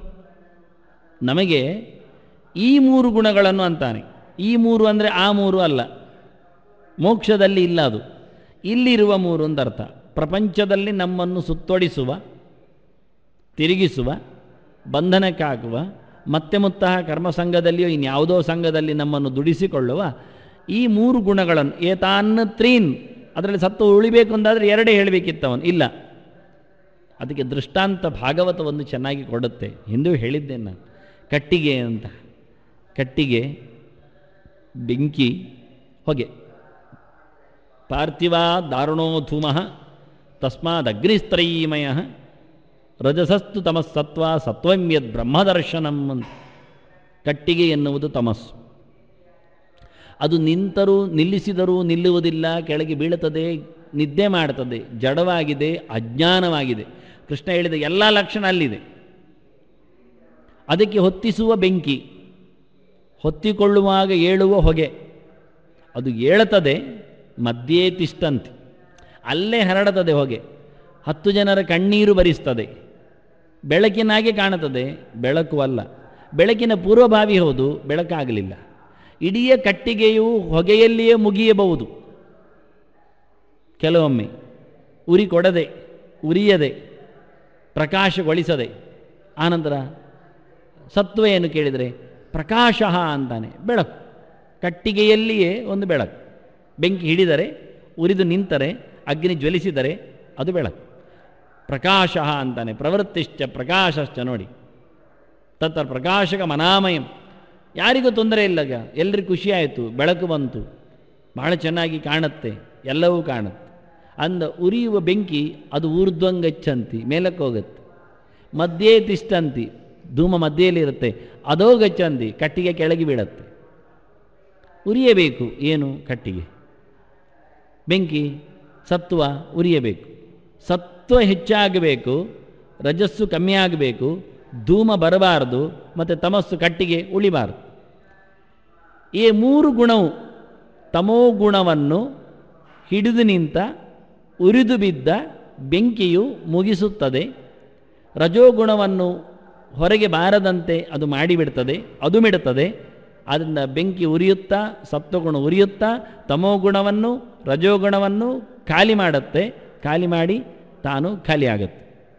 ನಮಗೆ ಈ ಮೂರು ಗುಣಗಳನ್ನು ಅಂತಾನೆ ಈ ಮೂರು ಅಂದರೆ ಆ ಮೂರು ಅಲ್ಲ ಮೋಕ್ಷದಲ್ಲಿ ಇಲ್ಲ ಅದು ಇಲ್ಲಿರುವ ಮೂರು ಅಂತ ಅರ್ಥ ಪ್ರಪಂಚದಲ್ಲಿ ನಮ್ಮನ್ನು ಸುತ್ತೊಡಿಸುವ ತಿರುಗಿಸುವ ಬಂಧನಕ್ಕಾಗುವ ಮತ್ತೆ ಮುತ್ತಃ ಕರ್ಮಸಂಘದಲ್ಲಿಯೋ ಇನ್ಯಾವುದೋ ಸಂಘದಲ್ಲಿ ನಮ್ಮನ್ನು ದುಡಿಸಿಕೊಳ್ಳುವ ಈ ಮೂರು ಗುಣಗಳನ್ನು ಏತಾನ್ನ ತ್ರೀನ್ ಅದರಲ್ಲಿ ಸತ್ತು ಉಳಿಬೇಕು ಅಂತಾದರೆ ಎರಡೇ ಹೇಳಬೇಕಿತ್ತವನು ಇಲ್ಲ ಅದಕ್ಕೆ ದೃಷ್ಟಾಂತ ಭಾಗವತವನ್ನು ಚೆನ್ನಾಗಿ ಕೊಡುತ್ತೆ ಹಿಂದೂ ಹೇಳಿದ್ದೇನೆ ನಾನು ಕಟ್ಟಿಗೆ ಅಂತ ಕಟ್ಟಿಗೆ ಬೆಂಕಿ ಹೊಗೆ ಪಾರ್ಥಿವ ದಾರುಣೋ ಧೂಮಃ ತಸ್ಮಾದಗ್ನಿಸ್ತ್ರಯೀಮಯ ರಜಸಸ್ತು ತಮಸ್ಸತ್ವ ಸತ್ವಂ ಯದ್ ಬ್ರಹ್ಮದರ್ಶನಂ ಅಂತ ಕಟ್ಟಿಗೆ ಎನ್ನುವುದು ತಮಸ್ಸು ಅದು ನಿಂತರೂ ನಿಲ್ಲಿಸಿದರೂ ನಿಲ್ಲುವುದಿಲ್ಲ ಕೆಳಗೆ ಬೀಳುತ್ತದೆ ನಿದ್ದೆ ಮಾಡ್ತದೆ ಜಡವಾಗಿದೆ ಅಜ್ಞಾನವಾಗಿದೆ ಕೃಷ್ಣ ಹೇಳಿದ ಎಲ್ಲ ಲಕ್ಷಣ ಅಲ್ಲಿದೆ ಅದಕ್ಕೆ ಹೊತ್ತಿಸುವ ಬೆಂಕಿ ಹೊತ್ತಿಕೊಳ್ಳುವಾಗ ಏಳುವ ಹೊಗೆ ಅದು ಏಳುತ್ತದೆ ಮಧ್ಯೆ ತಿಷ್ಟಂತೆ ಅಲ್ಲೇ ಹರಡುತ್ತದೆ ಹೊಗೆ ಹತ್ತು ಜನರ ಕಣ್ಣೀರು ಬರಿಸ್ತದೆ ಬೆಳಕಿನಾಗೆ ಕಾಣುತ್ತದೆ ಬೆಳಕು ಅಲ್ಲ ಬೆಳಕಿನ ಪೂರ್ವಭಾವಿ ಹೌದು ಬೆಳಕಾಗಲಿಲ್ಲ ಇಡೀ ಕಟ್ಟಿಗೆಯು ಹೊಗೆಯಲ್ಲಿಯೇ ಮುಗಿಯಬಹುದು ಕೆಲವೊಮ್ಮೆ ಉರಿ ಕೊಡದೆ ಉರಿಯದೆ ಪ್ರಕಾಶಗೊಳಿಸದೆ ಆನಂತರ ಸತ್ವ ಏನು ಕೇಳಿದರೆ ಪ್ರಕಾಶ ಅಂತಾನೆ ಬೆಳಕು ಕಟ್ಟಿಗೆಯಲ್ಲಿಯೇ ಒಂದು ಬೆಳಕು ಬೆಂಕಿ ಹಿಡಿದರೆ ಉರಿದು ನಿಂತರೆ ಅಗ್ನಿ ಜ್ವಲಿಸಿದರೆ ಅದು ಬೆಳಕು ಪ್ರಕಾಶ ಅಂತಾನೆ ಪ್ರವೃತ್ತಿಶ್ಚ ಪ್ರಕಾಶಶ್ಚ ನೋಡಿ ತತ್ರ ಪ್ರಕಾಶಕ ಮನಾಮಯಂ ಯಾರಿಗೂ ತೊಂದರೆ ಇಲ್ಲ ಈಗ ಎಲ್ರಿಗೂ ಖುಷಿಯಾಯಿತು ಬೆಳಕು ಬಂತು ಬಹಳ ಚೆನ್ನಾಗಿ ಕಾಣುತ್ತೆ ಎಲ್ಲವೂ ಕಾಣುತ್ತೆ ಅಂದ ಉರಿಯುವ ಬೆಂಕಿ ಅದು ಊರ್ಧ್ವಂಗಚ್ಚಂತಿ ಮೇಲಕ್ಕೆ ಹೋಗುತ್ತೆ ಮಧ್ಯೆ ತಿಷ್ಟಂತಿ ಧೂಮ ಮಧ್ಯೆಯಲ್ಲಿರುತ್ತೆ ಅದೋ ಗಚ್ಚಂತಿ ಕಟ್ಟಿಗೆ ಕೆಳಗೆ ಬೀಳತ್ತೆ ಉರಿಯಬೇಕು ಏನು ಕಟ್ಟಿಗೆ ಬೆಂಕಿ ಸತ್ವ ಉರಿಯಬೇಕು ಸತ್ವ ಹೆಚ್ಚಾಗಬೇಕು ರಜಸ್ಸು ಕಮ್ಮಿ ಆಗಬೇಕು ಧೂಮ ಬರಬಾರದು ಮತ್ತು ತಮಸ್ಸು ಕಟ್ಟಿಗೆ ಉಳಿಬಾರದು ಈ ಮೂರು ಗುಣವು ತಮೋ ಗುಣವನ್ನು ಹಿಡಿದು ನಿಂತ ಉರಿದು ಬಿದ್ದ ಬೆಂಕಿಯು ಮುಗಿಸುತ್ತದೆ ರಜೋಗುಣವನ್ನು ಹೊರಗೆ ಬಾರದಂತೆ ಅದು ಮಾಡಿಬಿಡ್ತದೆ ಅದು ಮಿಡುತ್ತದೆ ಆದ್ದರಿಂದ ಬೆಂಕಿ ಉರಿಯುತ್ತಾ ಸತ್ವಗುಣ ಉರಿಯುತ್ತಾ ತಮೋಗುಣವನ್ನು ರಜೋಗುಣವನ್ನು ಖಾಲಿ ಮಾಡುತ್ತೆ ಖಾಲಿ ಮಾಡಿ ತಾನು ಖಾಲಿ ಆಗುತ್ತೆ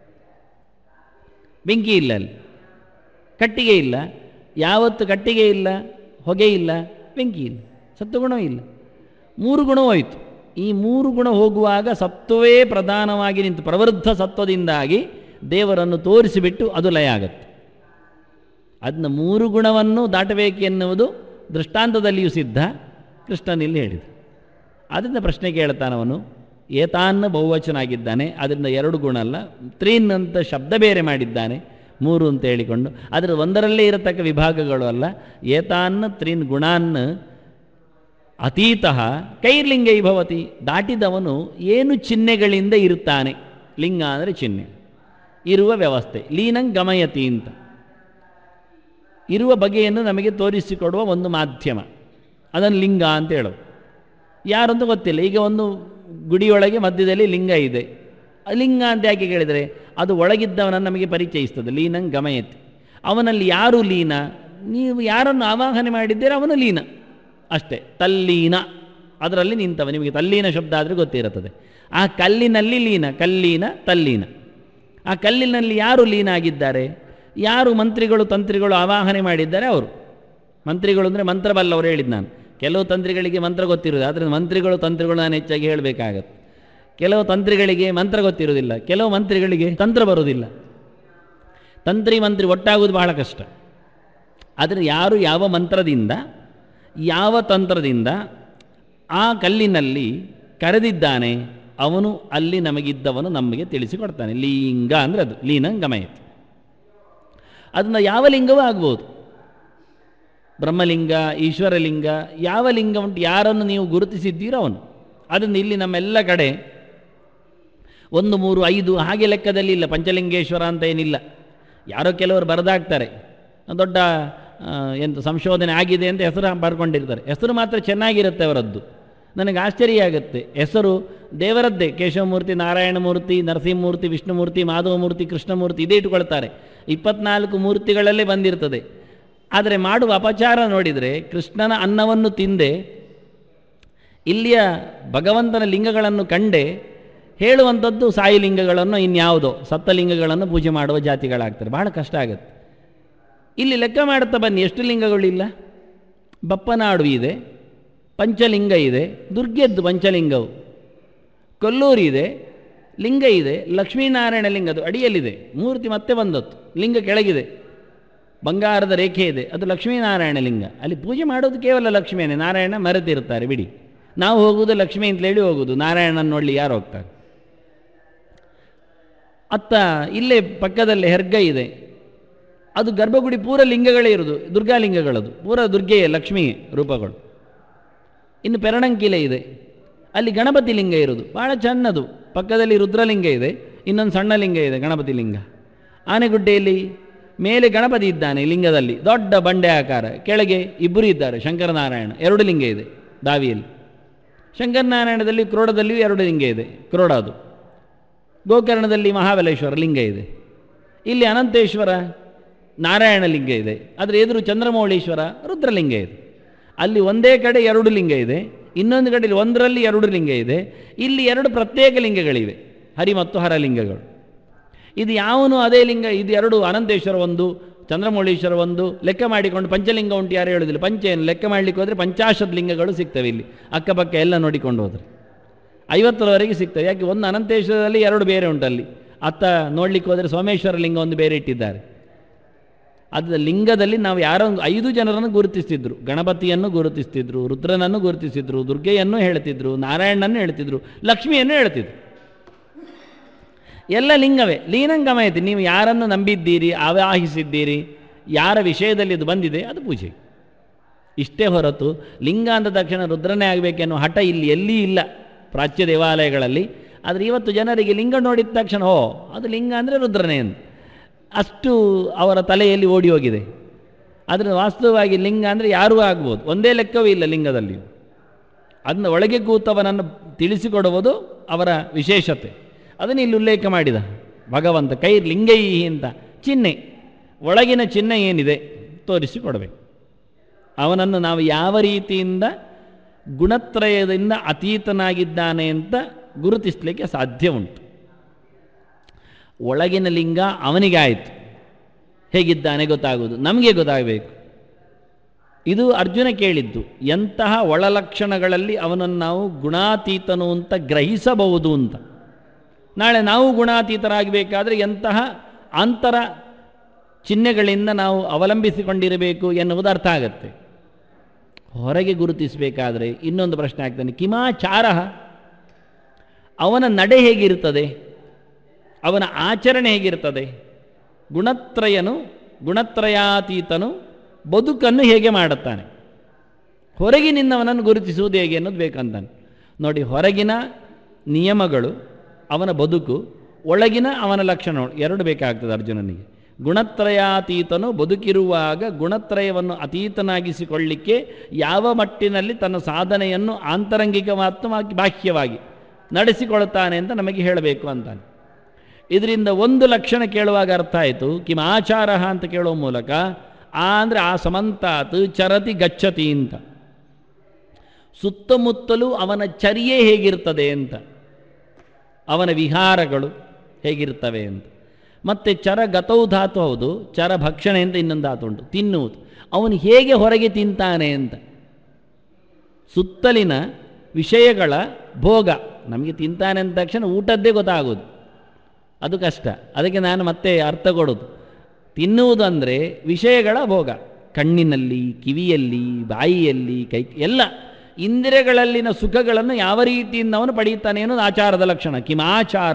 ಬೆಂಕಿ ಇಲ್ಲ ಅಲ್ಲಿ ಕಟ್ಟಿಗೆ ಇಲ್ಲ ಯಾವತ್ತು ಕಟ್ಟಿಗೆ ಇಲ್ಲ ಹೊಗೆ ಇಲ್ಲ ಬೆಂಕಿ ಇಲ್ಲ ಸತ್ವಗುಣವೂ ಇಲ್ಲ ಮೂರು ಗುಣ ಹೋಯಿತು ಈ ಮೂರು ಗುಣ ಹೋಗುವಾಗ ಸತ್ವವೇ ಪ್ರಧಾನವಾಗಿ ನಿಂತು ಪ್ರವೃದ್ಧ ಸತ್ವದಿಂದಾಗಿ ದೇವರನ್ನು ತೋರಿಸಿಬಿಟ್ಟು ಅದು ಲಯ ಆಗತ್ತೆ ಅದನ್ನ ಮೂರು ಗುಣವನ್ನು ದಾಟಬೇಕೆನ್ನುವುದು ದೃಷ್ಟಾಂತದಲ್ಲಿಯೂ ಸಿದ್ಧ ಕೃಷ್ಣನಿಲ್ಲಿ ಹೇಳಿದ ಅದರಿಂದ ಪ್ರಶ್ನೆ ಕೇಳ್ತಾನವನು ಏತಾನ್ನ ಬಹುವಚನ ಆಗಿದ್ದಾನೆ ಅದರಿಂದ ಎರಡು ಗುಣ ಅಲ್ಲ ತ್ರೀನ್ ಅಂತ ಶಬ್ದ ಬೇರೆ ಮಾಡಿದ್ದಾನೆ ಮೂರು ಅಂತ ಹೇಳಿಕೊಂಡು ಅದರ ಒಂದರಲ್ಲೇ ಇರತಕ್ಕ ವಿಭಾಗಗಳು ಅಲ್ಲ ಏತಾನ್ನ ತ್ರೀನ್ ಗುಣಾನ್ ಅತೀತ ಕೈರ್ಲಿಂಗೈ ಭವತಿ ದಾಟಿದವನು ಏನು ಚಿಹ್ನೆಗಳಿಂದ ಇರ್ತಾನೆ ಲಿಂಗ ಅಂದರೆ ಚಿಹ್ನೆ ಇರುವ ವ್ಯವಸ್ಥೆ ಲೀನಂ ಗಮಯತಿ ಅಂತ ಇರುವ ಬಗೆಯನ್ನು ನಮಗೆ ತೋರಿಸಿಕೊಡುವ ಒಂದು ಮಾಧ್ಯಮ ಅದನ್ನು ಲಿಂಗ ಅಂತ ಹೇಳೋದು ಯಾರಂತ ಗೊತ್ತಿಲ್ಲ ಈಗ ಒಂದು ಗುಡಿಯೊಳಗೆ ಮಧ್ಯದಲ್ಲಿ ಲಿಂಗ ಇದೆ ಆ ಲಿಂಗ ಅಂತ ಯಾಕೆ ಕೇಳಿದರೆ ಅದು ಒಳಗಿದ್ದವನನ್ನು ನಮಗೆ ಪರಿಚಯಿಸ್ತದೆ ಲೀನಂ ಗಮಯತಿ ಅವನಲ್ಲಿ ಯಾರು ಲೀನ ನೀವು ಯಾರನ್ನು ಆವಾಹನೆ ಮಾಡಿದ್ದೀರ ಅವನು ಲೀನ ಅಷ್ಟೇ ತಲ್ಲೀನ ಅದರಲ್ಲಿ ನಿಂತವ ನಿಮಗೆ ತಲ್ಲೀನ ಶಬ್ದ ಆದರೆ ಗೊತ್ತಿರುತ್ತದೆ ಆ ಕಲ್ಲಿನಲ್ಲಿ ಲೀನ ಕಲ್ಲೀನ ತಲ್ಲೀನ ಆ ಕಲ್ಲಿನಲ್ಲಿ ಯಾರು ಲೀನ ಆಗಿದ್ದಾರೆ ಯಾರು ಮಂತ್ರಿಗಳು ತಂತ್ರಿಗಳು ಆವಾಹನೆ ಮಾಡಿದ್ದಾರೆ ಅವರು ಮಂತ್ರಿಗಳು ಅಂದರೆ ಮಂತ್ರ ಬಲ್ಲವರು ಹೇಳಿದ್ದು ನಾನು ಕೆಲವು ತಂತ್ರಿಗಳಿಗೆ ಮಂತ್ರ ಗೊತ್ತಿರೋದು ಆದರೆ ಮಂತ್ರಿಗಳು ತಂತ್ರಿಗಳು ನಾನು ಹೆಚ್ಚಾಗಿ ಹೇಳಬೇಕಾಗತ್ತೆ ಕೆಲವು ತಂತ್ರಿಗಳಿಗೆ ಮಂತ್ರ ಗೊತ್ತಿರೋದಿಲ್ಲ ಕೆಲವು ಮಂತ್ರಿಗಳಿಗೆ ತಂತ್ರ ಬರೋದಿಲ್ಲ ತಂತ್ರಿ ಮಂತ್ರಿ ಒಟ್ಟಾಗುವುದು ಬಹಳ ಕಷ್ಟ ಆದರೆ ಯಾರು ಯಾವ ಮಂತ್ರದಿಂದ ಯಾವ ತಂತ್ರದಿಂದ ಆ ಕಲ್ಲಿನಲ್ಲಿ ಕರೆದಿದ್ದಾನೆ ಅವನು ಅಲ್ಲಿ ನಮಗಿದ್ದವನು ನಮಗೆ ತಿಳಿಸಿಕೊಡ್ತಾನೆ ಲಿಂಗ ಅಂದರೆ ಅದು ಲೀನಂ ಗಮಯತಿ ಅದನ್ನು ಯಾವ ಲಿಂಗವೂ ಆಗ್ಬೋದು ಬ್ರಹ್ಮಲಿಂಗ ಈಶ್ವರಲಿಂಗ ಯಾವ ಲಿಂಗ ಉಂಟು ಯಾರನ್ನು ನೀವು ಗುರುತಿಸಿದ್ದೀರೋ ಅವನು ಅದನ್ನು ಇಲ್ಲಿ ನಮ್ಮೆಲ್ಲ ಕಡೆ ಒಂದು ಮೂರು ಐದು ಹಾಗೆ ಲೆಕ್ಕದಲ್ಲಿ ಇಲ್ಲ ಪಂಚಲಿಂಗೇಶ್ವರ ಅಂತ ಏನಿಲ್ಲ ಯಾರೋ ಕೆಲವರು ಬರೆದಾಗ್ತಾರೆ ದೊಡ್ಡ ಆ, ಎಂತ ಸಂಶೋಧನೆ ಆಗಿದೆ ಅಂತ ಹೆಸರು ಬರ್ಕೊಂಡಿರ್ತಾರೆ ಹೆಸರು ಮಾತ್ರ ಚೆನ್ನಾಗಿರುತ್ತೆ ಅವರದ್ದು ನನಗೆ ಆಶ್ಚರ್ಯ ಆಗುತ್ತೆ ಹೆಸರು ದೇವರದ್ದೇ ಕೇಶವಮೂರ್ತಿ ನಾರಾಯಣಮೂರ್ತಿ ನರಸಿಂಹಮೂರ್ತಿ ವಿಷ್ಣುಮೂರ್ತಿ ಮಾಧವಮೂರ್ತಿ ಕೃಷ್ಣಮೂರ್ತಿ ಇದೇ ಇಟ್ಕೊಳ್ತಾರೆ ಇಪ್ಪತ್ನಾಲ್ಕು ಮೂರ್ತಿಗಳಲ್ಲೇ ಬಂದಿರ್ತದೆ ಆದರೆ ಮಾಡುವ ಅಪಚಾರ ನೋಡಿದರೆ ಕೃಷ್ಣನ ಅನ್ನವನ್ನು ತಿಂದೆ ಇಲ್ಲಿಯ ಭಗವಂತನ ಲಿಂಗಗಳನ್ನು ಕಂಡೆ ಹೇಳುವಂಥದ್ದು ಸಾಯಿ ಲಿಂಗಗಳನ್ನು ಇನ್ಯಾವುದೋ ಸತ್ತ ಲಿಂಗಗಳನ್ನು ಪೂಜೆ ಮಾಡುವ ಜಾತಿಗಳಾಗ್ತಾರೆ ಬಹಳ ಕಷ್ಟ ಆಗುತ್ತೆ ಇಲ್ಲಿ ಲೆಕ್ಕ ಮಾಡುತ್ತಾ ಬನ್ನಿ ಎಷ್ಟು ಲಿಂಗಗಳಿಲ್ಲ ಬಪ್ಪನಾಡು ಇದೆ ಪಂಚಲಿಂಗ ಇದೆ ದುರ್ಗೆದ್ದು ಪಂಚಲಿಂಗವು ಕೊಲ್ಲೂರು ಇದೆ ಲಿಂಗ ಇದೆ ಲಕ್ಷ್ಮೀನಾರಾಯಣ ಲಿಂಗದು ಅಡಿಯಲ್ಲಿದೆ ಮೂರ್ತಿ ಮತ್ತೆ ಬಂದದ್ದು ಲಿಂಗ ಕೆಳಗಿದೆ ಬಂಗಾರದ ರೇಖೆ ಇದೆ ಅದು ಲಕ್ಷ್ಮೀನಾರಾಯಣ ಲಿಂಗ ಅಲ್ಲಿ ಪೂಜೆ ಮಾಡೋದು ಕೇವಲ ಲಕ್ಷ್ಮಿಯೇ ನಾರಾಯಣ ಮರೆತಿರ್ತಾರೆ ಬಿಡಿ ನಾವು ಹೋಗುವುದು ಲಕ್ಷ್ಮಿ ಅಂತೇಳಿ ಹೋಗುವುದು ನಾರಾಯಣನ ನೋಡಲಿ ಯಾರು ಹೋಗ್ತಾರೆ ಅತ್ತ ಇಲ್ಲೇ ಪಕ್ಕದಲ್ಲೇ ಹೆರ್ಗ ಇದೆ ಅದು ಗರ್ಭಗುಡಿ ಪೂರ ಲಿಂಗಗಳೇ ಇರೋದು ದುರ್ಗಾಲಿಂಗಗಳದು ಪೂರ ದುರ್ಗೆಯೇ ಲಕ್ಷ್ಮಿಯೇ ರೂಪಗಳು ಇನ್ನು ಪೆರಣಂಕಿಲೆ ಇದೆ ಅಲ್ಲಿ ಗಣಪತಿ ಲಿಂಗ ಇರೋದು ಭಾಳ ಚೆನ್ನದು ಪಕ್ಕದಲ್ಲಿ ರುದ್ರಲಿಂಗ ಇದೆ ಇನ್ನೊಂದು ಸಣ್ಣ ಲಿಂಗ ಇದೆ ಗಣಪತಿ ಲಿಂಗ ಆನೆಗುಡ್ಡೆಯಲ್ಲಿ ಮೇಲೆ ಗಣಪತಿ ಇದ್ದಾನೆ ಲಿಂಗದಲ್ಲಿ ದೊಡ್ಡ ಬಂಡೆ ಆಕಾರ ಕೆಳಗೆ ಇಬ್ಬರು ಇದ್ದಾರೆ ಶಂಕರನಾರಾಯಣ ಎರಡು ಲಿಂಗ ಇದೆ ದಾವಿಯಲ್ಲಿ ಶಂಕರನಾರಾಯಣದಲ್ಲಿ ಕ್ರೋಡದಲ್ಲಿಯೂ ಎರಡು ಲಿಂಗ ಇದೆ ಕ್ರೋಡ ಅದು ಗೋಕರ್ಣದಲ್ಲಿ ಮಹಾಬಲೇಶ್ವರ ಲಿಂಗ ಇದೆ ಇಲ್ಲಿ ಅನಂತೇಶ್ವರ ನಾರಾಯಣ ಲಿಂಗ ಇದೆ ಅದರ ಎದುರು ಚಂದ್ರಮೌಳೀಶ್ವರ ರುದ್ರಲಿಂಗ ಇದೆ ಅಲ್ಲಿ ಒಂದೇ ಕಡೆ ಎರಡು ಲಿಂಗ ಇದೆ ಇನ್ನೊಂದು ಕಡೆ ಒಂದರಲ್ಲಿ ಎರಡು ಲಿಂಗ ಇದೆ ಇಲ್ಲಿ ಎರಡು ಪ್ರತ್ಯೇಕ ಲಿಂಗಗಳಿವೆ ಹರಿ ಮತ್ತು ಹರಲಿಂಗಗಳು ಇದು ಯಾವನು ಅದೇ ಲಿಂಗ ಇದು ಎರಡು ಅನಂತೇಶ್ವರ ಒಂದು ಚಂದ್ರಮೌಳೀಶ್ವರ ಒಂದು ಲೆಕ್ಕ ಮಾಡಿಕೊಂಡು ಪಂಚಲಿಂಗ ಉಂಟು ಯಾರು ಹೇಳೋದಿಲ್ಲ ಪಂಚೇನು ಲೆಕ್ಕ ಮಾಡಲಿಕ್ಕೆ ಹೋದರೆ ಪಂಚಾಶತ್ ಲಿಂಗಗಳು ಸಿಗ್ತವೆ ಇಲ್ಲಿ ಅಕ್ಕಪಕ್ಕ ಎಲ್ಲ ನೋಡಿಕೊಂಡು ಹೋದರೆ ಐವತ್ತರವರೆಗೆ ಸಿಗ್ತವೆ ಯಾಕೆ ಒಂದು ಅನಂತೇಶ್ವರದಲ್ಲಿ ಎರಡು ಬೇರೆ ಉಂಟು ಅಲ್ಲಿ ಅತ್ತ ನೋಡ್ಲಿಕ್ಕೆ ಹೋದರೆ ಸೋಮೇಶ್ವರ ಲಿಂಗ ಒಂದು ಬೇರೆ ಇಟ್ಟಿದ್ದಾರೆ ಅದು ಲಿಂಗದಲ್ಲಿ ನಾವು ಯಾರೋ ಒಂದು ಐದು ಜನರನ್ನು ಗುರುತಿಸ್ತಿದ್ರು ಗಣಪತಿಯನ್ನು ಗುರುತಿಸ್ತಿದ್ರು ರುದ್ರನನ್ನು ಗುರುತಿಸಿದ್ರು ದುರ್ಗೆಯನ್ನು ಹೇಳ್ತಿದ್ರು ನಾರಾಯಣನನ್ನು ಹೇಳ್ತಿದ್ರು ಲಕ್ಷ್ಮಿಯನ್ನು ಹೇಳ್ತಿದ್ರು ಎಲ್ಲ ಲಿಂಗವೇ ಲೀನಂಗಮಯತಿ ನೀವು ಯಾರನ್ನು ನಂಬಿದ್ದೀರಿ ಆವಾಹಿಸಿದ್ದೀರಿ ಯಾರ ವಿಷಯದಲ್ಲಿ ಇದು ಬಂದಿದೆ ಅದು ಪೂಜೆ ಇಷ್ಟೇ ಹೊರತು ಲಿಂಗ ಅಂದ ತಕ್ಷಣ ರುದ್ರನೇ ಆಗಬೇಕೆನ್ನೋ ಹಠ ಇಲ್ಲಿ ಎಲ್ಲಿ ಇಲ್ಲ ಪ್ರಾಚ್ಯ ದೇವಾಲಯಗಳಲ್ಲಿ ಆದರೆ ಇವತ್ತು ಜನರಿಗೆ ಲಿಂಗ ನೋಡಿದ ತಕ್ಷಣ ಓ ಅದು ಲಿಂಗ ಅಂದರೆ ರುದ್ರನೇ ಅಂತ ಅಷ್ಟು ಅವರ ತಲೆಯಲ್ಲಿ ಓಡಿ ಹೋಗಿದೆ ಆದರೆ ವಾಸ್ತವವಾಗಿ ಲಿಂಗ ಅಂದರೆ ಯಾರೂ ಆಗ್ಬೋದು ಒಂದೇ ಲೆಕ್ಕವೂ ಇಲ್ಲ ಲಿಂಗದಲ್ಲಿ ಅದನ್ನ ಒಳಗೆ ಕೂತವನನ್ನು ತಿಳಿಸಿಕೊಡುವುದು ಅವರ ವಿಶೇಷತೆ ಅದನ್ನು ಇಲ್ಲಿ ಉಲ್ಲೇಖ ಮಾಡಿದ ಭಗವಂತ ಕೈ ಲಿಂಗೈ ಅಂತ ಚಿಹ್ನೆ ಒಳಗಿನ ಚಿಹ್ನೆ ಏನಿದೆ ತೋರಿಸಿಕೊಡಬೇಕು ಅವನನ್ನು ನಾವು ಯಾವ ರೀತಿಯಿಂದ ಗುಣತ್ರಯದಿಂದ ಅತೀತನಾಗಿದ್ದಾನೆ ಅಂತ ಗುರುತಿಸಲಿಕ್ಕೆ ಸಾಧ್ಯ ಉಂಟು ಒಳಗಿನ ಲಿಂಗ ಅವನಿಗೆ ಆಯಿತು ಹೇಗಿದ್ದಾನೆ ಗೊತ್ತಾಗುವುದು ನಮಗೆ ಗೊತ್ತಾಗಬೇಕು ಇದು ಅರ್ಜುನ ಕೇಳಿದ್ದು ಎಂತಹ ಒಳಲಕ್ಷಣಗಳಲ್ಲಿ ಅವನನ್ನು ನಾವು ಗುಣಾತೀತನು ಅಂತ ಗ್ರಹಿಸಬಹುದು ಅಂತ ನಾಳೆ ನಾವು ಗುಣಾತೀತರಾಗಬೇಕಾದ್ರೆ ಎಂತಹ ಅಂತರ ಚಿಹ್ನೆಗಳಿಂದ ನಾವು ಅವಲಂಬಿಸಿಕೊಂಡಿರಬೇಕು ಎನ್ನುವುದು ಅರ್ಥ ಆಗತ್ತೆ ಹೊರಗೆ ಗುರುತಿಸಬೇಕಾದ್ರೆ ಇನ್ನೊಂದು ಪ್ರಶ್ನೆ ಆಗ್ತಾನೆ ಕಿಮಾಚಾರ ಅವನ ನಡೆ ಹೇಗಿರ್ತದೆ ಅವನ ಆಚರಣೆ ಹೇಗಿರ್ತದೆ ಗುಣತ್ರಯನು ಗುಣತ್ರಯಾತೀತನು ಬದುಕನ್ನು ಹೇಗೆ ಮಾಡುತ್ತಾನೆ ಹೊರಗಿನಿಂದವನನ್ನು ಗುರುತಿಸುವುದು ಹೇಗೆ ಅನ್ನೋದು ಬೇಕಂತಾನೆ ನೋಡಿ ಹೊರಗಿನ ನಿಯಮಗಳು ಅವನ ಬದುಕು ಒಳಗಿನ ಅವನ ಲಕ್ಷಣಗಳು ಎರಡು ಬೇಕಾಗ್ತದೆ ಅರ್ಜುನನಿಗೆ ಗುಣತ್ರಯಾತೀತನು ಬದುಕಿರುವಾಗ ಗುಣತ್ರಯವನ್ನು ಅತೀತನಾಗಿಸಿಕೊಳ್ಳಿಕ್ಕೆ ಯಾವ ಮಟ್ಟಿನಲ್ಲಿ ತನ್ನ ಸಾಧನೆಯನ್ನು ಆಂತರಂಗಿಕವಾತ್ಮವಾಗಿ ಬಾಹ್ಯವಾಗಿ ನಡೆಸಿಕೊಳ್ತಾನೆ ಅಂತ ನಮಗೆ ಹೇಳಬೇಕು ಅಂತಾನೆ ಇದರಿಂದ ಒಂದು ಲಕ್ಷಣ ಕೇಳುವಾಗ ಅರ್ಥ ಆಯಿತು ಕಿಮ್ ಆಚಾರ ಅಂತ ಕೇಳುವ ಮೂಲಕ ಆ ಅಂದರೆ ಆ ಸಮಂತಾತ್ ಚರತಿ ಗಚ್ಚತಿ ಅಂತ ಸುತ್ತಮುತ್ತಲೂ ಅವನ ಚರ್ಯೆ ಹೇಗಿರ್ತದೆ ಅಂತ ಅವನ ವಿಹಾರಗಳು ಹೇಗಿರ್ತವೆ ಅಂತ ಮತ್ತು ಚರ ಗತೌ ಧಾತು ಹೌದು ಚರ ಭಕ್ಷಣೆ ಅಂತ ಇನ್ನೊಂದು ಧಾತು ಉಂಟು ತಿನ್ನುವುದು ಅವನು ಹೇಗೆ ಹೊರಗೆ ತಿಂತಾನೆ ಅಂತ ಸುತ್ತಲಿನ ವಿಷಯಗಳ ಭೋಗ ನಮಗೆ ತಿಂತಾನೆ ಅಂದ ತಕ್ಷಣ ಊಟದ್ದೇ ಗೊತ್ತಾಗೋದು ಅದು ಕಷ್ಟ ಅದಕ್ಕೆ ನಾನು ಮತ್ತೆ ಅರ್ಥ ಕೊಡೋದು ತಿನ್ನುವುದು ಅಂದರೆ ವಿಷಯಗಳ ಭೋಗ ಕಣ್ಣಿನಲ್ಲಿ ಕಿವಿಯಲ್ಲಿ ಬಾಯಿಯಲ್ಲಿ ಕೈ ಎಲ್ಲ ಇಂದ್ರಿಯಗಳಲ್ಲಿನ ಸುಖಗಳನ್ನು ಯಾವ ರೀತಿಯಿಂದ ಅವನು ಪಡೆಯುತ್ತಾನೆ ಅನ್ನೋದು ಆಚಾರದ ಲಕ್ಷಣ ಕಿಮಾಚಾರ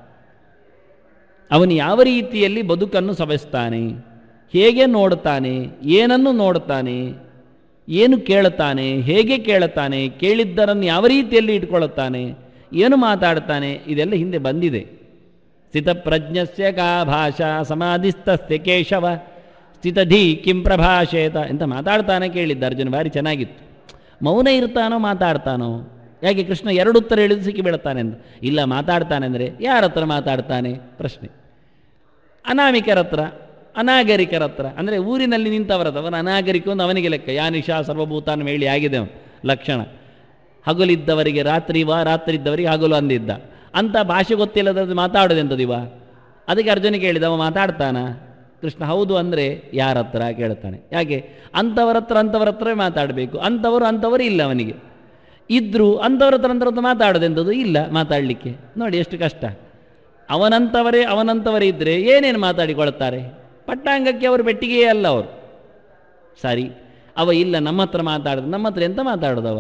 ಅವನು ಯಾವ ರೀತಿಯಲ್ಲಿ ಬದುಕನ್ನು ಸವೆಸ್ತಾನೆ ಹೇಗೆ ನೋಡುತ್ತಾನೆ ಏನನ್ನು ನೋಡುತ್ತಾನೆ ಏನು ಕೇಳುತ್ತಾನೆ ಹೇಗೆ ಕೇಳುತ್ತಾನೆ ಕೇಳಿದ್ದರನ್ನು ಯಾವ ರೀತಿಯಲ್ಲಿ ಇಟ್ಕೊಳ್ಳುತ್ತಾನೆ ಏನು ಮಾತಾಡ್ತಾನೆ ಇದೆಲ್ಲ ಹಿಂದೆ ಬಂದಿದೆ ಸ್ಥಿತಪ್ರಜ್ಞಸ್ಯ ಕಾ ಭಾಷಾ ಸಮಾಧಿಸ್ತಸ್ಯ ಕೇಶವ ಸ್ಥಿತಧಿ ಕಿಂ ಪ್ರಭಾಷೇತ ಅಂತ ಮಾತಾಡ್ತಾನೆ ಕೇಳಿದ್ದ ಅರ್ಜುನ ಭಾರಿ ಚೆನ್ನಾಗಿತ್ತು ಮೌನ ಇರ್ತಾನೋ ಮಾತಾಡ್ತಾನೋ ಯಾಕೆ ಕೃಷ್ಣ ಎರಡು ಉತ್ತರ ಹೇಳಿದ್ದು ಸಿಕ್ಕಿ ಬೀಳ್ತಾನೆ ಅಂತ ಇಲ್ಲ ಮಾತಾಡ್ತಾನೆ ಅಂದರೆ ಯಾರ ಹತ್ರ ಮಾತಾಡ್ತಾನೆ ಪ್ರಶ್ನೆ ಅನಾಮಿಕರ ಹತ್ರ ಅನಾಗರಿಕರ ಹತ್ರ ಅಂದರೆ ಊರಿನಲ್ಲಿ ನಿಂತವರ ಹತ್ರ ಅವನ ಅನಾಗರಿಕ ಒಂದು ಅವನಿಗೆ ಲೆಕ್ಕ ಯಾನಿಶಾ ಸರ್ವಭೂತಾನ ಮೇಳಿ ಆಗಿದೆ ಅವನು ಲಕ್ಷಣ ಹಗಲಿದ್ದವರಿಗೆ ರಾತ್ರಿ ವಾ ರಾತ್ರಿ ಇದ್ದವರಿಗೆ ಹಗಲು ಅಂದಿದ್ದ ಅಂತ ಭಾಷೆ ಗೊತ್ತಿಲ್ಲದ ಮಾತಾಡೋದೆಂಥದಿವ ಅದಕ್ಕೆ ಅರ್ಜುನ ಕೇಳಿದ ಅವ ಮಾತಾಡ್ತಾನ ಕೃಷ್ಣ ಹೌದು ಅಂದರೆ ಯಾರ ಹತ್ರ ಕೇಳ್ತಾನೆ ಯಾಕೆ ಅಂಥವ್ರ ಹತ್ರ ಅಂಥವ್ರ ಹತ್ರವೇ ಮಾತಾಡಬೇಕು ಅಂಥವರು ಅಂಥವರು ಇಲ್ಲ ಅವನಿಗೆ ಇದ್ದರೂ ಅಂಥವ್ರ ಹತ್ರ ಅಂಥವ್ರ ಮಾತಾಡೋದೆಂಥದ್ದು ಇಲ್ಲ ಮಾತಾಡಲಿಕ್ಕೆ ನೋಡಿ ಎಷ್ಟು ಕಷ್ಟ ಅವನಂಥವರೇ ಅವನಂಥವರೇ ಇದ್ದರೆ ಏನೇನು ಮಾತಾಡಿಕೊಳ್ತಾರೆ ಪಟ್ಟಾಂಗಕ್ಕೆ ಅವರು ಬೆಟ್ಟಿಗೆಯೇ ಅಲ್ಲ ಅವರು ಸರಿ ಅವ ಇಲ್ಲ ನಮ್ಮ ಹತ್ರ ಮಾತಾಡೋದು ನಮ್ಮ ಹತ್ರ ಎಂತ ಮಾತಾಡೋದವ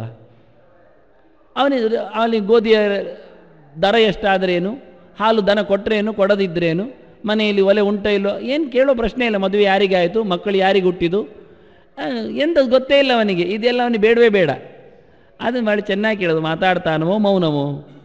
ಅವನಿಗೆ ಅವನಿಗೆ ಗೋಧಿಯ ದರ ಎಷ್ಟಾದರೇನು ಹಾಲು ದನ ಕೊಟ್ಟರೇನು ಕೊಡದಿದ್ರೇನು ಮನೆಯಲ್ಲಿ ಒಲೆ ಉಂಟ ಇಲ್ಲೋ ಏನು ಕೇಳೋ ಪ್ರಶ್ನೆ ಇಲ್ಲ ಮದುವೆ ಯಾರಿಗೆ ಆಯಿತು ಮಕ್ಕಳು ಯಾರಿಗೆ ಹುಟ್ಟಿದು ಎಂಥದ್ದು ಗೊತ್ತೇ ಇಲ್ಲ ಅವನಿಗೆ ಇದೆಲ್ಲ ಅವನಿಗೆ ಬೇಡವೇ ಬೇಡ ಅದನ್ನು ಮಾಡಿ ಚೆನ್ನಾಗಿ ಕೇಳೋದು ಮಾತಾಡ್ತಾನೋ ಮೌನವೋ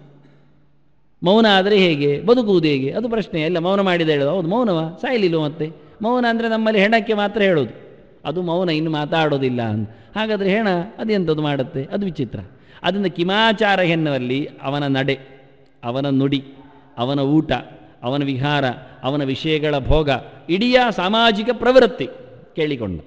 ಮೌನ ಆದರೆ ಹೇಗೆ ಬದುಕುವುದು ಹೇಗೆ ಅದು ಪ್ರಶ್ನೆ ಎಲ್ಲ ಮೌನ ಮಾಡಿದ ಹೇಳೋದು ಹೌದು ಮೌನವ ಸಾಯಲಿಲ್ಲ ಮತ್ತೆ ಮೌನ ಅಂದರೆ ನಮ್ಮಲ್ಲಿ ಹೆಣಕ್ಕೆ ಮಾತ್ರ ಹೇಳೋದು ಅದು ಮೌನ ಇನ್ನು ಮಾತಾಡೋದಿಲ್ಲ ಅಂತ ಹಾಗಾದರೆ ಹೆಣ ಅದೆಂಥದ್ದು ಮಾಡುತ್ತೆ ಅದು ವಿಚಿತ್ರ ಅದರಿಂದ ಕಿಮಾಚಾರ ಎನ್ನುವಲ್ಲಿ ಅವನ ನಡೆ ಅವನ ನುಡಿ ಅವನ ಊಟ ಅವನ ವಿಹಾರ ಅವನ ವಿಷಯಗಳ ಭೋಗ ಇಡೀ ಸಾಮಾಜಿಕ ಪ್ರವೃತ್ತಿ ಕೇಳಿಕೊಂಡ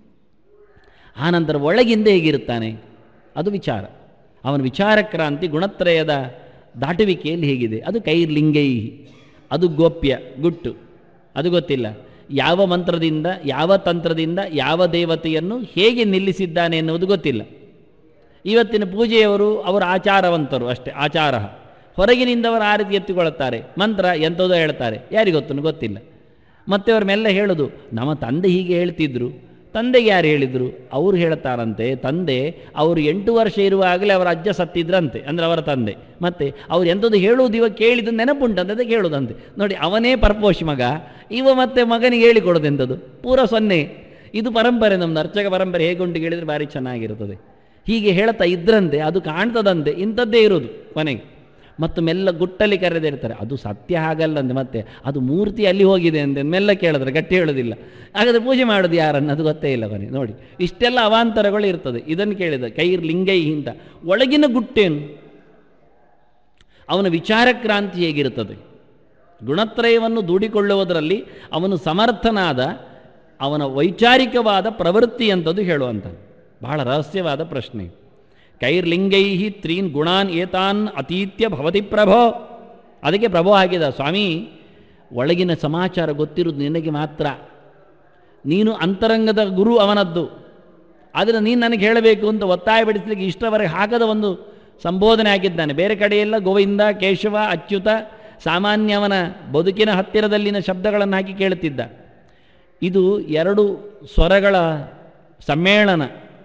ಆನಂತರ ಒಳಗಿಂದ ಹೇಗಿರುತ್ತಾನೆ ಅದು ವಿಚಾರ ಅವನ ವಿಚಾರ ಕ್ರಾಂತಿ ಗುಣತ್ರಯದ ದಾಟುವಿಕೆಯಲ್ಲಿ ಹೇಗಿದೆ ಅದು ಕೈರ್ಲಿಂಗೈ ಅದು ಗೋಪ್ಯ ಗುಟ್ಟು ಅದು ಗೊತ್ತಿಲ್ಲ ಯಾವ ಮಂತ್ರದಿಂದ ಯಾವ ತಂತ್ರದಿಂದ ಯಾವ ದೇವತೆಯನ್ನು ಹೇಗೆ ನಿಲ್ಲಿಸಿದ್ದಾನೆ ಎನ್ನುವುದು ಗೊತ್ತಿಲ್ಲ ಇವತ್ತಿನ ಪೂಜೆಯವರು ಅವರು ಆಚಾರವಂತರು ಅಷ್ಟೇ ಆಚಾರ ಹೊರಗಿನಿಂದವರು ಆ ರೀತಿ ಎತ್ತಿಕೊಳ್ಳುತ್ತಾರೆ ಮಂತ್ರ ಎಂಥದೋ ಹೇಳ್ತಾರೆ ಯಾರಿಗೊತ್ತು ಗೊತ್ತಿಲ್ಲ ಮತ್ತೆ ಅವ್ರ ಮೆಲ್ಲ ಹೇಳೋದು ನಮ್ಮ ತಂದೆ ಹೀಗೆ ಹೇಳ್ತಿದ್ರು ತಂದೆಗೆ ಯಾರು ಹೇಳಿದರು ಅವರು ಹೇಳ್ತಾರಂತೆ ತಂದೆ ಅವರು ಎಂಟು ವರ್ಷ ಇರುವಾಗಲೇ ಅವರ ಅಜ್ಜ ಸತ್ತಿದ್ರಂತೆ ಅಂದರೆ ಅವರ ತಂದೆ ಮತ್ತೆ ಅವ್ರು ಎಂಥದ್ದು ಹೇಳುವುದು ಇವಾಗ ಕೇಳಿದ್ದು ನೆನಪುಂಟಂತೆ ಅದಕ್ಕೆ ಹೇಳೋದಂತೆ ನೋಡಿ ಅವನೇ ಪರ್ಪೋಷ್ ಮಗ ಇವ ಮತ್ತೆ ಮಗನಿಗೆ ಹೇಳಿಕೊಡೋದೆಂಥದ್ದು ಪೂರ ಸೊನ್ನೆ ಇದು ಪರಂಪರೆ ನಮ್ಮದು ಅರ್ಚಕ ಪರಂಪರೆ ಹೇಗುಂಟು ಹೇಳಿದರೆ ಭಾರಿ ಚೆನ್ನಾಗಿರುತ್ತದೆ ಹೀಗೆ ಹೇಳ್ತಾ ಇದ್ರಂತೆ ಅದು ಕಾಣ್ತದಂತೆ ಇಂಥದ್ದೇ ಇರೋದು ಕೊನೆಗೆ ಮತ್ತು ಮೆಲ್ಲ ಗುಟ್ಟಲ್ಲಿ ಕರೆದಿರ್ತಾರೆ ಅದು ಸತ್ಯ ಹಾಗಲ್ಲಂತೆ ಮತ್ತೆ ಅದು ಮೂರ್ತಿ ಅಲ್ಲಿ ಹೋಗಿದೆ ಅಂತೆ ಮೆಲ್ಲ ಕೇಳಿದ್ರೆ ಗಟ್ಟಿ ಹೇಳೋದಿಲ್ಲ ಹಾಗಾದರೆ ಪೂಜೆ ಮಾಡೋದು ಯಾರನ್ನು ಅದು ಗೊತ್ತೇ ಇಲ್ಲ ಕೊನೆ ನೋಡಿ ಇಷ್ಟೆಲ್ಲ ಅವಾಂತರಗಳು ಇರ್ತದೆ ಇದನ್ನು ಕೇಳಿದ ಕೈರ್ ಲಿಂಗೈ ಹಿಂತ ಒಳಗಿನ ಗುಟ್ಟೇನು ಅವನ ವಿಚಾರ ಕ್ರಾಂತಿ ಹೇಗಿರುತ್ತದೆ ಗುಣತ್ರಯವನ್ನು ದೂಡಿಕೊಳ್ಳುವುದರಲ್ಲಿ ಅವನು ಸಮರ್ಥನಾದ ಅವನ ವೈಚಾರಿಕವಾದ ಪ್ರವೃತ್ತಿ ಅಂತದ್ದು ಹೇಳುವಂಥ ಬಹಳ ರಹಸ್ಯವಾದ ಪ್ರಶ್ನೆ ಕೈರ್ಲಿಂಗೈ ತ್ರೀನ್ ಗುಣಾನ್ ಏತಾನ್ ಅತೀತ್ಯ ಭವತಿ ಪ್ರಭೋ ಅದಕ್ಕೆ ಪ್ರಭೋ ಆಗಿದ ಸ್ವಾಮಿ ಒಳಗಿನ ಸಮಾಚಾರ ಗೊತ್ತಿರುವುದು ನಿನಗೆ ಮಾತ್ರ ನೀನು ಅಂತರಂಗದ ಗುರು ಅವನದ್ದು ಆದರೆ ನೀನು ನನಗೆ ಹೇಳಬೇಕು ಅಂತ ಒತ್ತಾಯ ಪಡಿಸಲಿಕ್ಕೆ ಇಷ್ಟವರೆಗೆ ಹಾಕದ ಒಂದು ಸಂಬೋಧನೆ ಆಗಿದ್ದಾನೆ ಬೇರೆ ಕಡೆಯೆಲ್ಲ ಗೋವಿಂದ ಕೇಶವ ಅಚ್ಯುತ ಸಾಮಾನ್ಯವನ ಬದುಕಿನ ಹತ್ತಿರದಲ್ಲಿನ ಶಬ್ದಗಳನ್ನು ಹಾಕಿ ಕೇಳುತ್ತಿದ್ದ ಇದು ಎರಡು ಸ್ವರಗಳ ಸಮ್ಮೇಳನ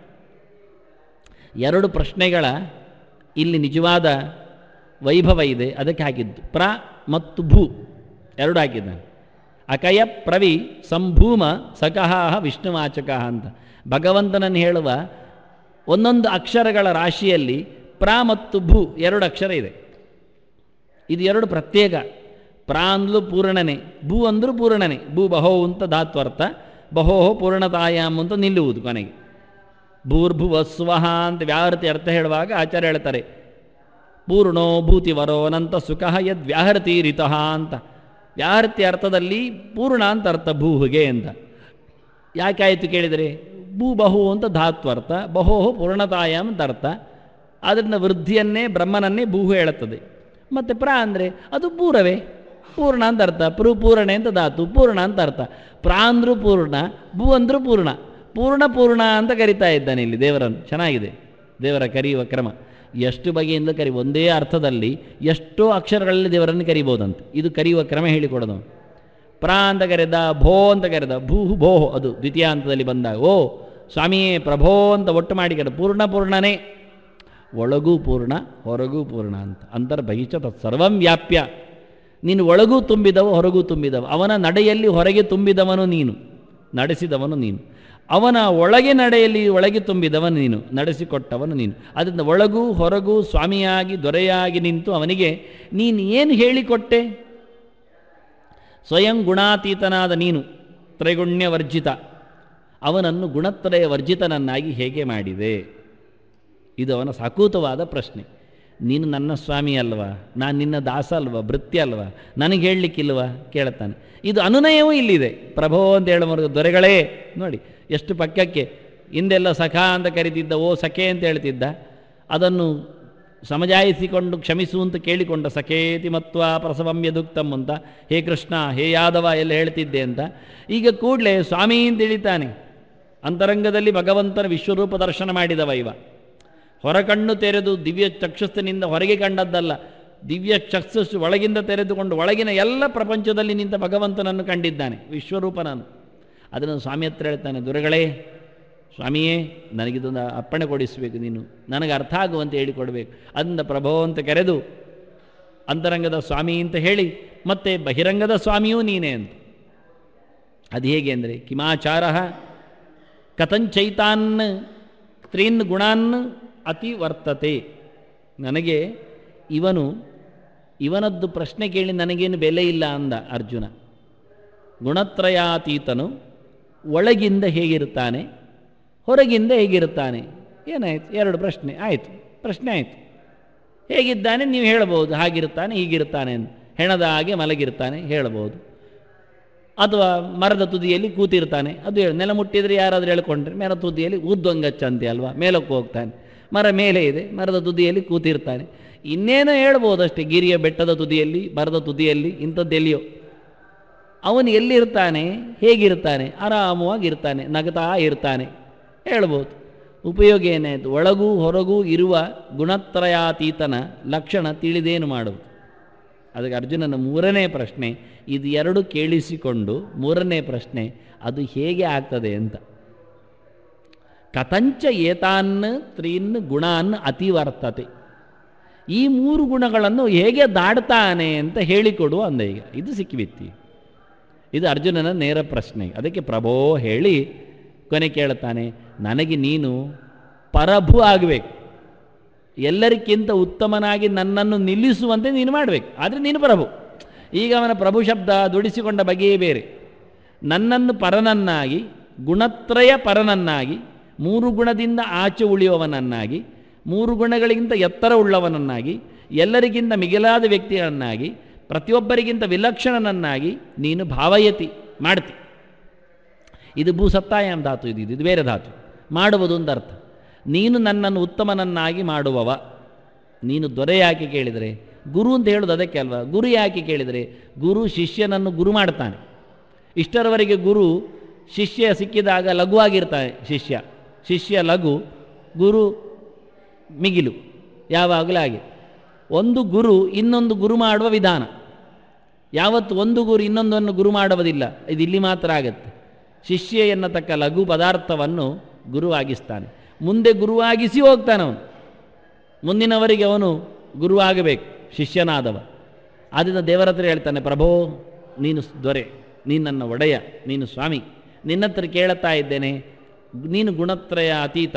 ಎರಡು ಪ್ರಶ್ನೆಗಳ ಇಲ್ಲಿ ನಿಜವಾದ ವೈಭವ ಇದೆ ಅದಕ್ಕೆ ಹಾಕಿದ್ದು ಪ್ರ ಮತ್ತು ಭೂ ಎರಡು ಹಾಕಿದ್ದಾನೆ ಅಕಯ ಪ್ರವಿ ಸಂಭೂಮ ಸಕಹ ವಿಷ್ಣುವಾಚಕ ಅಂತ ಭಗವಂತನನ್ನು ಹೇಳುವ ಒಂದೊಂದು ಅಕ್ಷರಗಳ ರಾಶಿಯಲ್ಲಿ ಪ್ರ ಮತ್ತು ಭೂ ಎರಡು ಅಕ್ಷರ ಇದೆ ಇದು ಎರಡು ಪ್ರತ್ಯೇಕ ಪ್ರ ಅಂದ್ಲು ಪೂರ್ಣನೆ ಭೂ ಅಂದ್ರೂ ಪೂರ್ಣನೆ ಭೂ ಬಹೋ ಅಂತ ಧಾತ್ವರ್ಥ ಬಹೋಹೋ ಪೂರ್ಣತಾಯಾಮ್ ಅಂತ ನಿಲ್ಲುವುದು ಕೊನೆಗೆ ಭೂರ್ಭುವ ಸ್ವಹ ಅಂತ ವ್ಯಾಹೃತಿ ಅರ್ಥ ಹೇಳುವಾಗ ಆಚಾರ್ಯ ಹೇಳ್ತಾರೆ ಪೂರ್ಣೋ ಭೂತಿವರೋ ಅನಂತ ಸುಖ ಯದ್ ವ್ಯಾಹೃತಿ ರಿತಃ ಅಂತ ವ್ಯಾಹೃತಿ ಅರ್ಥದಲ್ಲಿ ಪೂರ್ಣ ಅಂತ ಅರ್ಥ ಭೂಹುಗೆ ಅಂತ ಯಾಕಾಯಿತು ಕೇಳಿದರೆ ಭೂ ಬಹು ಅಂತ ಧಾತ್ವರ್ಥ ಬಹೋಹೋ ಪೂರ್ಣತಾಯಾಮ್ ಅಂತ ಅರ್ಥ ಅದರಿಂದ ವೃದ್ಧಿಯನ್ನೇ ಬ್ರಹ್ಮನನ್ನೇ ಭೂಹು ಹೇಳುತ್ತದೆ ಮತ್ತು ಪ್ರ ಅಂದರೆ ಅದು ಪೂರವೇ ಪೂರ್ಣ ಅಂತ ಅರ್ಥ ಪೃ ಪೂರಣೆ ಅಂತ ಧಾತು ಪೂರ್ಣ ಅಂತ ಅರ್ಥ ಪ್ರ ಅಂದ್ರೂ ಪೂರ್ಣ ಭೂ ಅಂದ್ರೂ ಪೂರ್ಣ ಪೂರ್ಣ ಪೂರ್ಣ ಅಂತ ಕರಿತಾ ಇದ್ದಾನೆ ಇಲ್ಲಿ ದೇವರನ್ನು ಚೆನ್ನಾಗಿದೆ ದೇವರ ಕರೆಯುವ ಕ್ರಮ ಎಷ್ಟು ಬಗೆಯಿಂದ ಕರಿ ಒಂದೇ ಅರ್ಥದಲ್ಲಿ ಎಷ್ಟೋ ಅಕ್ಷರಗಳಲ್ಲಿ ದೇವರನ್ನು ಕರಿಬೋದಂತೆ ಇದು ಕರೆಯುವ ಕ್ರಮ ಹೇಳಿಕೊಡೋದು ಪ್ರ ಅಂತ ಕರೆದ ಭೋ ಅಂತ ಕರೆದ ಭೂ ಭೋ ಅದು ದ್ವಿತೀಯ ಹಂತದಲ್ಲಿ ಬಂದಾಗ ಓ ಸ್ವಾಮಿಯೇ ಪ್ರಭೋ ಅಂತ ಒಟ್ಟು ಮಾಡಿ ಕರೆ ಪೂರ್ಣ ಪೂರ್ಣನೇ ಒಳಗೂ ಪೂರ್ಣ ಹೊರಗೂ ಪೂರ್ಣ ಅಂತ ಅಂತರ್ಬಹಿಷ್ಠ ತತ್ಸರ್ವಂ ವ್ಯಾಪ್ಯ ನೀನು ಒಳಗೂ ತುಂಬಿದವ ಹೊರಗೂ ತುಂಬಿದವ ಅವನ ನಡೆಯಲ್ಲಿ ಹೊರಗೆ ತುಂಬಿದವನು ನೀನು ನಡೆಸಿದವನು ನೀನು ಅವನ ಒಳಗೆ ನಡೆಯಲ್ಲಿ ಒಳಗೆ ತುಂಬಿದವನು ನೀನು ನಡೆಸಿಕೊಟ್ಟವನು ನೀನು ಅದರಿಂದ ಒಳಗೂ ಹೊರಗೂ ಸ್ವಾಮಿಯಾಗಿ ದೊರೆಯಾಗಿ ನಿಂತು ಅವನಿಗೆ ನೀನು ಏನು ಹೇಳಿಕೊಟ್ಟೆ ಸ್ವಯಂ ಗುಣಾತೀತನಾದ ನೀನು ತ್ರೈಗುಣ್ಯ ವರ್ಜಿತ ಅವನನ್ನು ಗುಣತ್ರಯ ವರ್ಜಿತನನ್ನಾಗಿ ಹೇಗೆ ಮಾಡಿದೆ ಇದು ಅವನ ಸಕೂತವಾದ ಪ್ರಶ್ನೆ ನೀನು ನನ್ನ ಸ್ವಾಮಿ ಅಲ್ವಾ ನಾನು ನಿನ್ನ ದಾಸ ಅಲ್ವಾ ಭೃತ್ಯ ಅಲ್ವಾ ನನಗೆ ಹೇಳಲಿಕ್ಕಿಲ್ವಾ ಕೇಳ್ತಾನೆ ಇದು ಅನುನಯವೂ ಇಲ್ಲಿದೆ ಪ್ರಭೋ ಅಂತ ಹೇಳೋ ದೊರೆಗಳೇ ನೋಡಿ ಎಷ್ಟು ಪಕ್ಕಕ್ಕೆ ಹಿಂದೆಲ್ಲ ಸಖ ಅಂತ ಕರೀತಿದ್ದ ಓ ಸಖೆ ಅಂತ ಹೇಳ್ತಿದ್ದ ಅದನ್ನು ಸಮಜಾಯಿಸಿಕೊಂಡು ಕ್ಷಮಿಸು ಅಂತ ಕೇಳಿಕೊಂಡ ಸಖೇತಿ ಮತ್ವ ಪ್ರಸವಂ ಯದುಕ್ತಂ ಅಂತ ಹೇ ಕೃಷ್ಣ ಹೇ ಯಾದವ ಎಲ್ಲ ಹೇಳ್ತಿದ್ದೆ ಅಂತ ಈಗ ಕೂಡಲೇ ಸ್ವಾಮಿ ಅಂತ ತಿಳಿತಾನೆ ಅಂತರಂಗದಲ್ಲಿ ಭಗವಂತನ ವಿಶ್ವರೂಪ ದರ್ಶನ ಮಾಡಿದವ ಇವ ಹೊರಕಣ್ಣು ತೆರೆದು ದಿವ್ಯ ಚಕ್ಷುಸ್ಸಿನಿಂದ ಹೊರಗೆ ಕಂಡದ್ದಲ್ಲ ದಿವ್ಯ ಚಕ್ಷುಸ್ಸು ಒಳಗಿಂದ ತೆರೆದುಕೊಂಡು ಒಳಗಿನ ಎಲ್ಲ ಪ್ರಪಂಚದಲ್ಲಿ ನಿಂತ ಭಗವಂತನನ್ನು ಕಂಡಿದ್ದಾನೆ ವಿಶ್ವರೂಪನನ್ನು ಅದನ್ನು ಸ್ವಾಮಿ ಹತ್ರ ಹೇಳ್ತಾನೆ ದೊರೆಗಳೇ ಸ್ವಾಮಿಯೇ ನನಗಿದೊಂದು ಅಪ್ಪಣೆ ಕೊಡಿಸಬೇಕು ನೀನು ನನಗೆ ಅರ್ಥ ಆಗುವಂತೆ ಹೇಳಿಕೊಡ್ಬೇಕು ಅದರಿಂದ ಪ್ರಭೋ ಅಂತ ಕರೆದು ಅಂತರಂಗದ ಸ್ವಾಮಿ ಅಂತ ಹೇಳಿ ಮತ್ತೆ ಬಹಿರಂಗದ ಸ್ವಾಮಿಯೂ ನೀನೇ ಅಂತ ಅದು ಹೇಗೆ ಅಂದರೆ ಕಿಮಾಚಾರ ಕಥಂಚೈತಾನ್ ತ್ರೀನ್ ಗುಣಾನ್ ಅತಿ ವರ್ತತೆ ನನಗೆ ಇವನು ಇವನದ್ದು ಪ್ರಶ್ನೆ ಕೇಳಿ ನನಗೇನು ಬೆಲೆ ಇಲ್ಲ ಅಂದ ಅರ್ಜುನ ಗುಣತ್ರಯಾತೀತನು ಒಳಗಿಂದ ಹೇಗಿರುತ್ತಾನೆ ಹೊರಗಿಂದ ಹೇಗಿರುತ್ತಾನೆ ಏನಾಯಿತು ಎರಡು ಪ್ರಶ್ನೆ ಆಯಿತು ಪ್ರಶ್ನೆ ಆಯಿತು ಹೇಗಿದ್ದಾನೆ ನೀವು ಹೇಳಬಹುದು ಹಾಗಿರುತ್ತಾನೆ ಹೀಗಿರುತ್ತಾನೆ ಅಂತ ಹೆಣದ ಹಾಗೆ ಮಲಗಿರ್ತಾನೆ ಹೇಳಬಹುದು ಅಥವಾ ಮರದ ತುದಿಯಲ್ಲಿ ಕೂತಿರ್ತಾನೆ ಅದು ಹೇಳಿ ನೆಲ ಮುಟ್ಟಿದರೆ ಯಾರಾದರೂ ಹೇಳ್ಕೊಂಡ್ರೆ ಮರದ ತುದಿಯಲ್ಲಿ ಊದ್ವಂಗಚ್ಚಂತೆ ಅಲ್ವಾ ಮೇಲಕ್ಕೆ ಹೋಗ್ತಾನೆ ಮರ ಮೇಲೆ ಇದೆ ಮರದ ತುದಿಯಲ್ಲಿ ಕೂತಿರ್ತಾನೆ ಇನ್ನೇನೋ ಹೇಳ್ಬೋದು ಅಷ್ಟೇ ಗಿರಿಯ ಬೆಟ್ಟದ ತುದಿಯಲ್ಲಿ ಮರದ ತುದಿಯಲ್ಲಿ ಇಂಥದ್ದೆಲ್ಲಿಯೋ ಅವನು ಎಲ್ಲಿರ್ತಾನೆ ಹೇಗಿರ್ತಾನೆ ಆರಾಮವಾಗಿರ್ತಾನೆ ನಗತಾ ಇರ್ತಾನೆ ಹೇಳ್ಬೋದು ಉಪಯೋಗ ಏನಾಯಿತು ಒಳಗೂ ಹೊರಗೂ ಇರುವ ಗುಣತ್ರಯಾತೀತನ ಲಕ್ಷಣ ತಿಳಿದೇನು ಮಾಡುವುದು ಅದಕ್ಕೆ ಅರ್ಜುನನ ಮೂರನೇ ಪ್ರಶ್ನೆ ಇದು ಎರಡು ಕೇಳಿಸಿಕೊಂಡು ಮೂರನೇ ಪ್ರಶ್ನೆ ಅದು ಹೇಗೆ ಆಗ್ತದೆ ಅಂತ ಕಥಂಚ ಏತಾನ್ ತ್ರೀನ್ ಗುಣಾನ್ ಅತಿವರ್ತತೆ ಈ ಮೂರು ಗುಣಗಳನ್ನು ಹೇಗೆ ದಾಡ್ತಾನೆ ಅಂತ ಹೇಳಿಕೊಡು ಅಂದ ಈಗ ಇದು ಸಿಕ್ಕಿಬಿತ್ತಿ ಇದು ಅರ್ಜುನನ ನೇರ ಪ್ರಶ್ನೆ ಅದಕ್ಕೆ ಪ್ರಭೋ ಹೇಳಿ ಕೊನೆ ಕೇಳ್ತಾನೆ ನನಗೆ ನೀನು ಪರಭು ಆಗಬೇಕು ಎಲ್ಲರಿಗಿಂತ ಉತ್ತಮನಾಗಿ ನನ್ನನ್ನು ನಿಲ್ಲಿಸುವಂತೆ ನೀನು ಮಾಡಬೇಕು ಆದರೆ ನೀನು ಪ್ರಭು ಈಗ ಅವನ ಪ್ರಭು ಶಬ್ದ ದುಡಿಸಿಕೊಂಡ ಬಗೆಯೇ ಬೇರೆ ನನ್ನನ್ನು ಪರನನ್ನಾಗಿ ಗುಣತ್ರಯ ಪರನನ್ನಾಗಿ ಮೂರು ಗುಣದಿಂದ ಆಚೆ ಉಳಿಯುವವನನ್ನಾಗಿ ಮೂರು ಗುಣಗಳಿಗಿಂತ ಎತ್ತರ ಉಳ್ಳವನನ್ನಾಗಿ ಎಲ್ಲರಿಗಿಂತ ಮಿಗಿಲಾದ ವ್ಯಕ್ತಿಯನ್ನಾಗಿ ಪ್ರತಿಯೊಬ್ಬರಿಗಿಂತ ವಿಲಕ್ಷಣನನ್ನಾಗಿ ನೀನು ಭಾವಯತಿ ಮಾಡ್ತಿ ಇದು ಭೂಸತ್ತಾಯಾಮ್ ಧಾತು ಇದು ಇದು ಬೇರೆ ಧಾತು ಮಾಡುವುದು ಒಂದು ಅರ್ಥ ನೀನು ನನ್ನನ್ನು ಉತ್ತಮನನ್ನಾಗಿ ಮಾಡುವವ ನೀನು ದೊರೆ ಯಾಕೆ ಕೇಳಿದರೆ ಗುರು ಅಂತ ಹೇಳೋದು ಅದಕ್ಕೆ ಅಲ್ವಾ ಗುರು ಯಾಕೆ ಕೇಳಿದರೆ ಗುರು ಶಿಷ್ಯನನ್ನು ಗುರು ಮಾಡ್ತಾನೆ ಇಷ್ಟರವರೆಗೆ ಗುರು ಶಿಷ್ಯ ಸಿಕ್ಕಿದಾಗ ಲಘುವಾಗಿರ್ತಾನೆ ಶಿಷ್ಯ ಶಿಷ್ಯ ಲಘು ಗುರು ಮಿಗಿಲು ಯಾವಾಗಲೂ ಹಾಗೆ ಒಂದು ಗುರು ಇನ್ನೊಂದು ಗುರು ಮಾಡುವ ವಿಧಾನ ಯಾವತ್ತು ಒಂದು ಗುರು ಇನ್ನೊಂದನ್ನು ಗುರು ಮಾಡುವುದಿಲ್ಲ ಇದು ಇಲ್ಲಿ ಮಾತ್ರ ಆಗತ್ತೆ ಶಿಷ್ಯ ಎನ್ನತಕ್ಕ ಲಘು ಪದಾರ್ಥವನ್ನು ಗುರುವಾಗಿಸ್ತಾನೆ ಮುಂದೆ ಗುರುವಾಗಿಸಿ ಹೋಗ್ತಾನವನು ಮುಂದಿನವರಿಗೆ ಅವನು ಗುರುವಾಗಬೇಕು ಶಿಷ್ಯನಾದವ ಆದ್ದರಿಂದ ದೇವರ ಹತ್ರ ಹೇಳ್ತಾನೆ ಪ್ರಭೋ ನೀನು ದೊರೆ ನೀನು ನನ್ನ ಒಡೆಯ ನೀನು ಸ್ವಾಮಿ ನಿನ್ನ ಹತ್ರ ಕೇಳುತ್ತಾ ಇದ್ದೇನೆ ನೀನು ಗುಣತ್ರಯ ಅತೀತ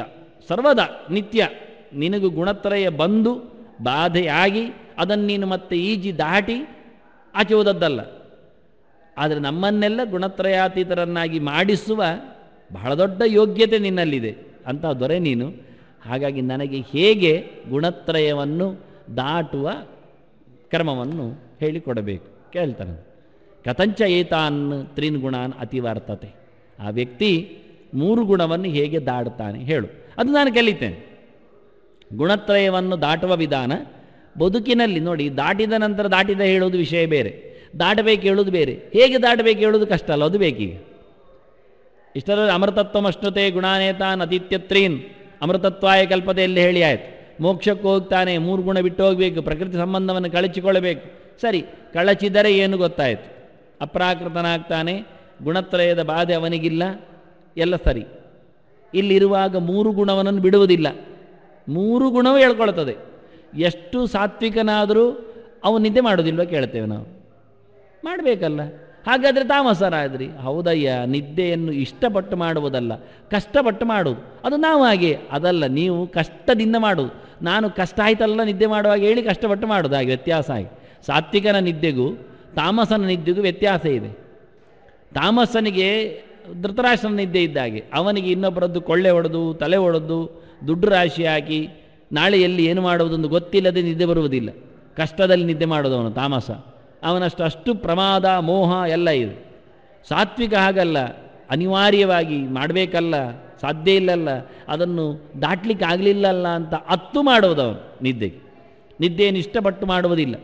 ಸರ್ವದಾ ನಿತ್ಯ ನಿನಗೂ ಗುಣತ್ರಯ ಬಂದು ಬಾಧೆಯಾಗಿ ಅದನ್ನು ನೀನು ಮತ್ತೆ ಈಜಿ ದಾಟಿ ಆಚೆ ಹೋದದ್ದಲ್ಲ ಆದರೆ ನಮ್ಮನ್ನೆಲ್ಲ ಗುಣತ್ರಯಾತೀತರನ್ನಾಗಿ ಮಾಡಿಸುವ ಬಹಳ ದೊಡ್ಡ ಯೋಗ್ಯತೆ ನಿನ್ನಲ್ಲಿದೆ ಅಂತ ದೊರೆ ನೀನು ಹಾಗಾಗಿ ನನಗೆ ಹೇಗೆ ಗುಣತ್ರಯವನ್ನು ದಾಟುವ ಕ್ರಮವನ್ನು ಹೇಳಿಕೊಡಬೇಕು ಕೇಳ್ತಾನೆ ಕಥಂಚ ಏತಾನ್ ತ್ರೀನ್ ಗುಣಾನ್ ಅತಿವರ್ತತೆ ಆ ವ್ಯಕ್ತಿ ಮೂರು ಗುಣವನ್ನು ಹೇಗೆ ದಾಡುತ್ತಾನೆ ಹೇಳು ಅದು ನಾನು ಕಲಿತೇನೆ ಗುಣತ್ರಯವನ್ನು ದಾಟುವ ವಿಧಾನ ಬದುಕಿನಲ್ಲಿ ನೋಡಿ ದಾಟಿದ ನಂತರ ದಾಟಿದ ಹೇಳೋದು ವಿಷಯ ಬೇರೆ ದಾಟಬೇಕು ಹೇಳೋದು ಬೇರೆ ಹೇಗೆ ದಾಟಬೇಕು ಹೇಳೋದು ಕಷ್ಟ ಅಲ್ಲ ಅದು ಬೇಕೀಗ ಇಷ್ಟರಲ್ಲಿ ಅಮೃತತ್ವಮಶ್ನುತೆ ಗುಣಾನೇತಾನ್ ಅತಿಥ್ಯತ್ರೀನ್ ಅಮೃತತ್ವಾಯ ಕಲ್ಪತೆಯಲ್ಲಿ ಹೇಳಿ ಆಯ್ತು ಮೋಕ್ಷಕ್ಕೆ ಹೋಗ್ತಾನೆ ಮೂರು ಗುಣ ಬಿಟ್ಟು ಹೋಗಬೇಕು ಪ್ರಕೃತಿ ಸಂಬಂಧವನ್ನು ಕಳಚಿಕೊಳ್ಳಬೇಕು ಸರಿ ಕಳಚಿದರೆ ಏನು ಗೊತ್ತಾಯಿತು ಅಪ್ರಾಕೃತನಾಗ್ತಾನೆ ಗುಣತ್ರಯದ ಬಾಧೆ ಅವನಿಗಿಲ್ಲ ಎಲ್ಲ ಸರಿ ಇಲ್ಲಿರುವಾಗ ಮೂರು ಗುಣವನ್ನು ಬಿಡುವುದಿಲ್ಲ ಮೂರು ಗುಣವೂ ಹೇಳ್ಕೊಳ್ತದೆ ಎಷ್ಟು ಸಾತ್ವಿಕನಾದರೂ ಅವನು ನಿದ್ದೆ ಮಾಡೋದಿಲ್ವ ಕೇಳ್ತೇವೆ ನಾವು ಮಾಡಬೇಕಲ್ಲ ಹಾಗಾದರೆ ತಾಮಸರಾದ್ರಿ ಹೌದಯ್ಯ ನಿದ್ದೆಯನ್ನು ಇಷ್ಟಪಟ್ಟು ಮಾಡುವುದಲ್ಲ ಕಷ್ಟಪಟ್ಟು ಮಾಡುವುದು ಅದು ನಾವು ಹಾಗೆ ಅದಲ್ಲ ನೀವು ಕಷ್ಟದಿಂದ ಮಾಡುವುದು ನಾನು ಕಷ್ಟ ಆಯ್ತಲ್ಲ ನಿದ್ದೆ ಮಾಡುವಾಗ ಹೇಳಿ ಕಷ್ಟಪಟ್ಟು ಮಾಡೋದು ಹಾಗೆ ವ್ಯತ್ಯಾಸ ಆಗಿ ಸಾತ್ವಿಕನ ನಿದ್ದೆಗೂ ತಾಮಸನ ನಿದ್ದೆಗೂ ವ್ಯತ್ಯಾಸ ಇದೆ ತಾಮಸನಿಗೆ ಧೃತರಾಷ್ಟ್ರನ ನಿದ್ದೆ ಇದ್ದಾಗೆ ಅವನಿಗೆ ಇನ್ನೊಬ್ಬರದ್ದು ಕೊಳ್ಳೆ ಹೊಡೆದು ತಲೆ ಹೊಡೆದು ದುಡ್ಡು ರಾಶಿ ಹಾಕಿ ನಾಳೆ ಎಲ್ಲಿ ಏನು ಮಾಡುವುದೊಂದು ಗೊತ್ತಿಲ್ಲದೆ ನಿದ್ದೆ ಬರುವುದಿಲ್ಲ ಕಷ್ಟದಲ್ಲಿ ನಿದ್ದೆ ಮಾಡೋದು ಅವನು ತಾಮಸ ಅವನಷ್ಟು ಅಷ್ಟು ಪ್ರಮಾದ ಮೋಹ ಎಲ್ಲ ಇದೆ ಸಾತ್ವಿಕ ಹಾಗಲ್ಲ ಅನಿವಾರ್ಯವಾಗಿ ಮಾಡಬೇಕಲ್ಲ ಸಾಧ್ಯ ಇಲ್ಲಲ್ಲ ಅದನ್ನು ದಾಟ್ಲಿಕ್ಕೆ ಆಗಲಿಲ್ಲಲ್ಲ ಅಂತ ಅತ್ತು ಮಾಡುವುದವನು ನಿದ್ದೆಗೆ ನಿದ್ದೆಯನ್ನು ಇಷ್ಟಪಟ್ಟು ಮಾಡುವುದಿಲ್ಲ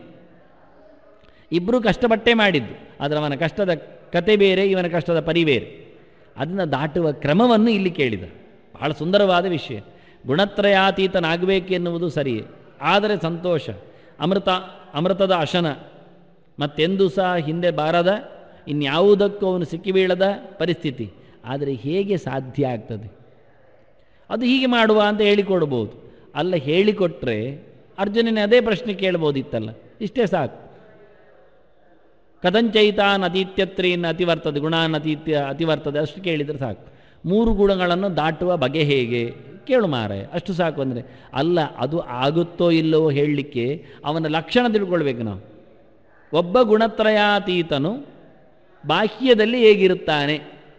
ಇಬ್ಬರು ಕಷ್ಟಪಟ್ಟೇ ಮಾಡಿದ್ದು ಆದರೆ ಅವನ ಕಷ್ಟದ ಕತೆ ಬೇರೆ ಇವನ ಕಷ್ಟದ ಪರಿ ಬೇರೆ ಅದನ್ನು ದಾಟುವ ಕ್ರಮವನ್ನು ಇಲ್ಲಿ ಕೇಳಿದ ಬಹಳ ಸುಂದರವಾದ ವಿಷಯ ಗುಣತ್ರಯಾತೀತನಾಗಬೇಕೆನ್ನುವುದು ಸರಿಯೇ ಆದರೆ ಸಂತೋಷ ಅಮೃತ ಅಮೃತದ ಅಶನ ಮತ್ತೆಂದೂ ಸಹ ಹಿಂದೆ ಬಾರದ ಇನ್ಯಾವುದಕ್ಕೂ ಅವನು ಸಿಕ್ಕಿಬೀಳದ ಪರಿಸ್ಥಿತಿ ಆದರೆ ಹೇಗೆ ಸಾಧ್ಯ ಆಗ್ತದೆ ಅದು ಹೀಗೆ ಮಾಡುವ ಅಂತ ಹೇಳಿಕೊಡ್ಬೋದು ಅಲ್ಲ ಹೇಳಿಕೊಟ್ರೆ ಅರ್ಜುನನೇ ಅದೇ ಪ್ರಶ್ನೆ ಕೇಳ್ಬೋದಿತ್ತಲ್ಲ ಇಷ್ಟೇ ಸಾಕು ಕದಂಚೈತಾನ್ ಅತೀತ್ಯತ್ರೀನ್ ಅತಿವರ್ತದೆ ಗುಣಾನ್ ಅತೀತ್ಯ ಅತಿವರ್ತದೆ ಅಷ್ಟು ಕೇಳಿದರೆ ಸಾಕು ಮೂರು ಗುಣಗಳನ್ನು ದಾಟುವ ಬಗೆ ಹೇಗೆ ಕೇಳು ಮಾರಾಯ ಅಷ್ಟು ಸಾಕು ಅಂದರೆ ಅಲ್ಲ ಅದು ಆಗುತ್ತೋ ಇಲ್ಲವೋ ಹೇಳಲಿಕ್ಕೆ ಅವನ ಲಕ್ಷಣ ತಿಳ್ಕೊಳ್ಬೇಕು ನಾವು ಒಬ್ಬ ಗುಣತ್ರಯಾತೀತನು ಬಾಹ್ಯದಲ್ಲಿ ಹೇಗಿರುತ್ತಾನೆ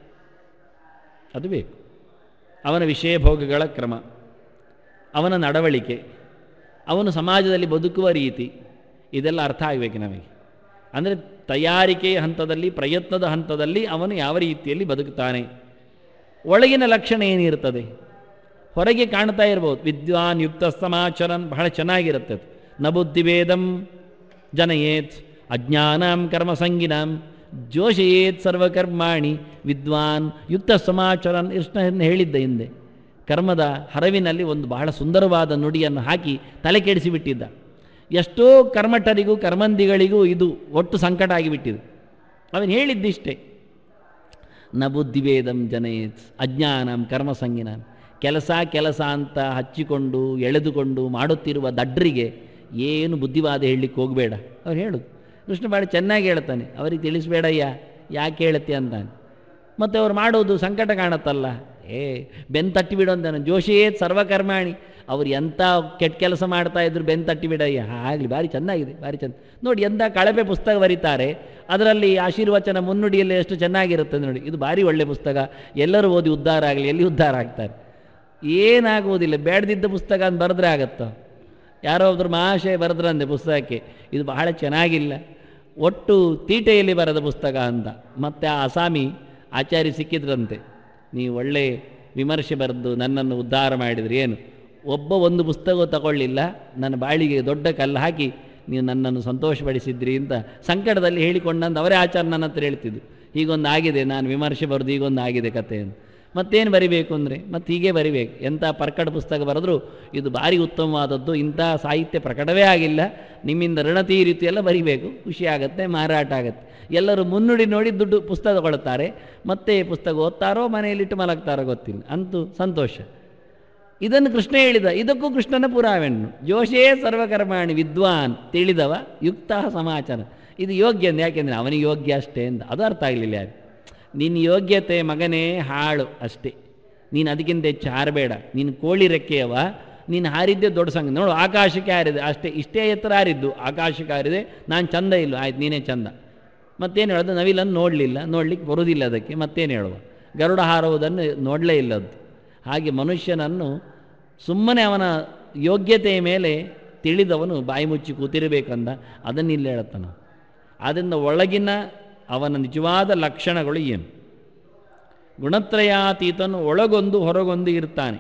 ಅದು ಬೇಕು ಅವನ ವಿಷಯ ಭೋಗಗಳ ಕ್ರಮ ಅವನ ನಡವಳಿಕೆ ಅವನು ಸಮಾಜದಲ್ಲಿ ಬದುಕುವ ರೀತಿ ಇದೆಲ್ಲ ಅರ್ಥ ಆಗಬೇಕು ನಮಗೆ ಅಂದರೆ ತಯಾರಿಕೆಯ ಹಂತದಲ್ಲಿ ಪ್ರಯತ್ನದ ಹಂತದಲ್ಲಿ ಅವನು ಯಾವ ರೀತಿಯಲ್ಲಿ ಬದುಕುತ್ತಾನೆ ಒಳಗಿನ ಲಕ್ಷಣ ಏನಿರ್ತದೆ ಹೊರಗೆ ಕಾಣ್ತಾ ಇರ್ಬೋದು ವಿದ್ವಾನ್ ಯುಕ್ತ ಸಮಾಚರನ್ ಬಹಳ ಚೆನ್ನಾಗಿರುತ್ತೆ ಅದು ನ ಬುದ್ಧಿಭೇದಂ ಜನಯೇತ್ ಅಜ್ಞಾನಂ ಕರ್ಮಸಂಗಿನಾಂ ಜೋಷಯೇತ್ ಸರ್ವಕರ್ಮಾಣಿ ವಿದ್ವಾನ್ ಯುಕ್ತ ಸಮಾಚರನ್ ಕೃಷ್ಣ ಹೇಳಿದ್ದ ಹಿಂದೆ ಕರ್ಮದ ಹರವಿನಲ್ಲಿ ಒಂದು ಬಹಳ ಸುಂದರವಾದ ನುಡಿಯನ್ನು ಹಾಕಿ ತಲೆ ಕೆಡಿಸಿಬಿಟ್ಟಿದ್ದ ಎಷ್ಟೋ ಕರ್ಮಠರಿಗೂ ಕರ್ಮಂದಿಗಳಿಗೂ ಇದು ಒಟ್ಟು ಸಂಕಟ ಆಗಿಬಿಟ್ಟಿದೆ ಅವನು ಹೇಳಿದ್ದಿಷ್ಟೇ ನ ಬುದ್ಧಿಭೇದಂ ಜನಯೇತ್ ಅಜ್ಞಾನಂ ಕರ್ಮಸಂಗಿನಾಂ ಕೆಲಸ ಕೆಲಸ ಅಂತ ಹಚ್ಚಿಕೊಂಡು ಎಳೆದುಕೊಂಡು ಮಾಡುತ್ತಿರುವ ದಡ್ರಿಗೆ ಏನು ಬುದ್ಧಿವಾದ ಹೇಳಲಿಕ್ಕೆ ಹೋಗಬೇಡ ಅವ್ರು ಹೇಳೋದು ಕೃಷ್ಣ ಭಾಳ ಚೆನ್ನಾಗಿ ಹೇಳ್ತಾನೆ ಅವರಿಗೆ ತಿಳಿಸ್ಬೇಡಯ್ಯ ಯಾಕೆ ಹೇಳುತ್ತೆ ಅಂತಾನೆ ಮತ್ತು ಅವ್ರು ಮಾಡೋದು ಸಂಕಟ ಕಾಣತ್ತಲ್ಲ ಏ ಬೆನ್ ತಟ್ಟಿ ಬಿಡು ಅಂತಾನೆ ಜೋಶಿಯೇ ಸರ್ವಕರ್ಮಾಣಿ ಅವ್ರು ಎಂಥ ಕೆಟ್ಟ ಕೆಲಸ ಮಾಡ್ತಾ ಇದ್ರು ಬೆನ್ ತಟ್ಟಿ ಬಿಡಯ್ಯ ಆಗಲಿ ಭಾರಿ ಚೆನ್ನಾಗಿದೆ ಭಾರಿ ಚೆಂದ ನೋಡಿ ಎಂಥ ಕಳಪೆ ಪುಸ್ತಕ ಬರೀತಾರೆ ಅದರಲ್ಲಿ ಆಶೀರ್ವಚನ ಮುನ್ನುಡಿಯಲ್ಲಿ ಎಷ್ಟು ಚೆನ್ನಾಗಿರುತ್ತೆ ನೋಡಿ ಇದು ಭಾರಿ ಒಳ್ಳೆ ಪುಸ್ತಕ ಎಲ್ಲರೂ ಓದಿ ಉದ್ಧಾರ ಆಗಲಿ ಎಲ್ಲಿ ಉದ್ಧಾರ ಆಗ್ತಾರೆ ಏನಾಗುವುದಿಲ್ಲ ಬೇಡದಿದ್ದ ಪುಸ್ತಕ ಅಂತ ಬರೆದ್ರೆ ಆಗತ್ತೋ ಯಾರೋ ಒಬ್ರು ಮಹಾಶಯ ಬರೆದ್ರಂತೆ ಪುಸ್ತಕಕ್ಕೆ ಇದು ಬಹಳ ಚೆನ್ನಾಗಿಲ್ಲ ಒಟ್ಟು ತೀಟೆಯಲ್ಲಿ ಬರೆದ ಪುಸ್ತಕ ಅಂತ ಮತ್ತು ಆ ಅಸಾಮಿ ಆಚಾರ್ಯ ಸಿಕ್ಕಿದ್ರಂತೆ ನೀವು ಒಳ್ಳೆ ವಿಮರ್ಶೆ ಬರೆದು ನನ್ನನ್ನು ಉದ್ಧಾರ ಮಾಡಿದ್ರಿ ಏನು ಒಬ್ಬ ಒಂದು ಪುಸ್ತಕ ತಗೊಳ್ಳಿಲ್ಲ ನನ್ನ ಬಾಳಿಗೆ ದೊಡ್ಡ ಕಲ್ಲು ಹಾಕಿ ನೀವು ನನ್ನನ್ನು ಸಂತೋಷಪಡಿಸಿದ್ರಿ ಅಂತ ಸಂಕಟದಲ್ಲಿ ಹೇಳಿಕೊಂಡಂತ ಅವರೇ ಆಚಾರ ನನ್ನ ಹತ್ರ ಹೇಳ್ತಿದ್ದು ಹೀಗೊಂದು ಆಗಿದೆ ನಾನು ವಿಮರ್ಶೆ ಬರೆದು ಹೀಗೊಂದು ಆಗಿದೆ ಕತೆ ಅಂತ ಮತ್ತೇನು ಬರಿಬೇಕು ಅಂದರೆ ಮತ್ತು ಹೀಗೆ ಬರಿಬೇಕು ಎಂಥ ಪರ್ಕಟ ಪುಸ್ತಕ ಬರೆದ್ರು ಇದು ಭಾರಿ ಉತ್ತಮವಾದದ್ದು ಇಂಥ ಸಾಹಿತ್ಯ ಪ್ರಕಟವೇ ಆಗಿಲ್ಲ ನಿಮ್ಮಿಂದ ಋಣ ತೀರಿತು ಎಲ್ಲ ಬರಿಬೇಕು ಖುಷಿ ಆಗುತ್ತೆ ಮಾರಾಟ ಆಗುತ್ತೆ ಎಲ್ಲರೂ ಮುನ್ನುಡಿ ನೋಡಿ ದುಡ್ಡು ಪುಸ್ತಕ ತಗೊಳ್ತಾರೆ ಮತ್ತೆ ಪುಸ್ತಕ ಓದ್ತಾರೋ ಮನೆಯಲ್ಲಿಟ್ಟು ಮಲಗ್ತಾರೋ ಗೊತ್ತಿಲ್ಲ ಅಂತೂ ಸಂತೋಷ ಇದನ್ನು ಕೃಷ್ಣ ಹೇಳಿದ ಇದಕ್ಕೂ ಕೃಷ್ಣನ ಪುರಾವೆಣ್ಣು ಜೋಶೇ ಸರ್ವಕರ್ಮಾಣಿ ವಿದ್ವಾನ್ ತಿಳಿದವ ಯುಕ್ತ ಸಮಾಚಾರ ಇದು ಯೋಗ್ಯ ಅಂದ ಯಾಕೆಂದರೆ ಅವನಿಗೆ ಯೋಗ್ಯ ಅಷ್ಟೇ ಅಂತ ಅದು ಅರ್ಥ ಆಗಲಿಲ್ಲ ಯಾರು ನಿನ್ನ ಯೋಗ್ಯತೆ ಮಗನೇ ಹಾಳು ಅಷ್ಟೇ ನೀನು ಅದಕ್ಕಿಂತ ಹೆಚ್ಚು ಹಾರಬೇಡ ನೀನು ಕೋಳಿ ರೆಕ್ಕೆಯವ ನೀನು ಹಾರಿದ್ದೆ ದೊಡ್ಡ ಸಂಘ ನೋಡು ಆಕಾಶಕ್ಕೆ ಹಾರಿದೆ ಅಷ್ಟೇ ಇಷ್ಟೇ ಎತ್ತರ ಹಾರಿದ್ದು ಆಕಾಶಕ್ಕೆ ಹಾರಿದೆ ನಾನು ಚಂದ ಇಲ್ಲ ಆಯ್ತು ನೀನೇ ಚಂದ ಮತ್ತೇನು ಹೇಳೋದು ನವಿಲನ್ನು ನೋಡಲಿಲ್ಲ ನೋಡಲಿಕ್ಕೆ ಬರೋದಿಲ್ಲ ಅದಕ್ಕೆ ಮತ್ತೇನು ಹೇಳುವ ಗರುಡ ಹಾರುವುದನ್ನು ನೋಡಲೇ ಇಲ್ಲದ್ದು ಹಾಗೆ ಮನುಷ್ಯನನ್ನು ಸುಮ್ಮನೆ ಅವನ ಯೋಗ್ಯತೆಯ ಮೇಲೆ ತಿಳಿದವನು ಬಾಯಿ ಮುಚ್ಚಿ ಕೂತಿರಬೇಕಂದ ಅದನ್ನು ಇಲ್ಲಿ ಹೇಳ್ತಾನೆ ಆದ್ದರಿಂದ ಒಳಗಿನ ಅವನ ನಿಜವಾದ ಲಕ್ಷಣಗಳು ಏನು ಗುಣತ್ರಯಾತೀತನು ಒಳಗೊಂದು ಹೊರಗೊಂದು ಇರ್ತಾನೆ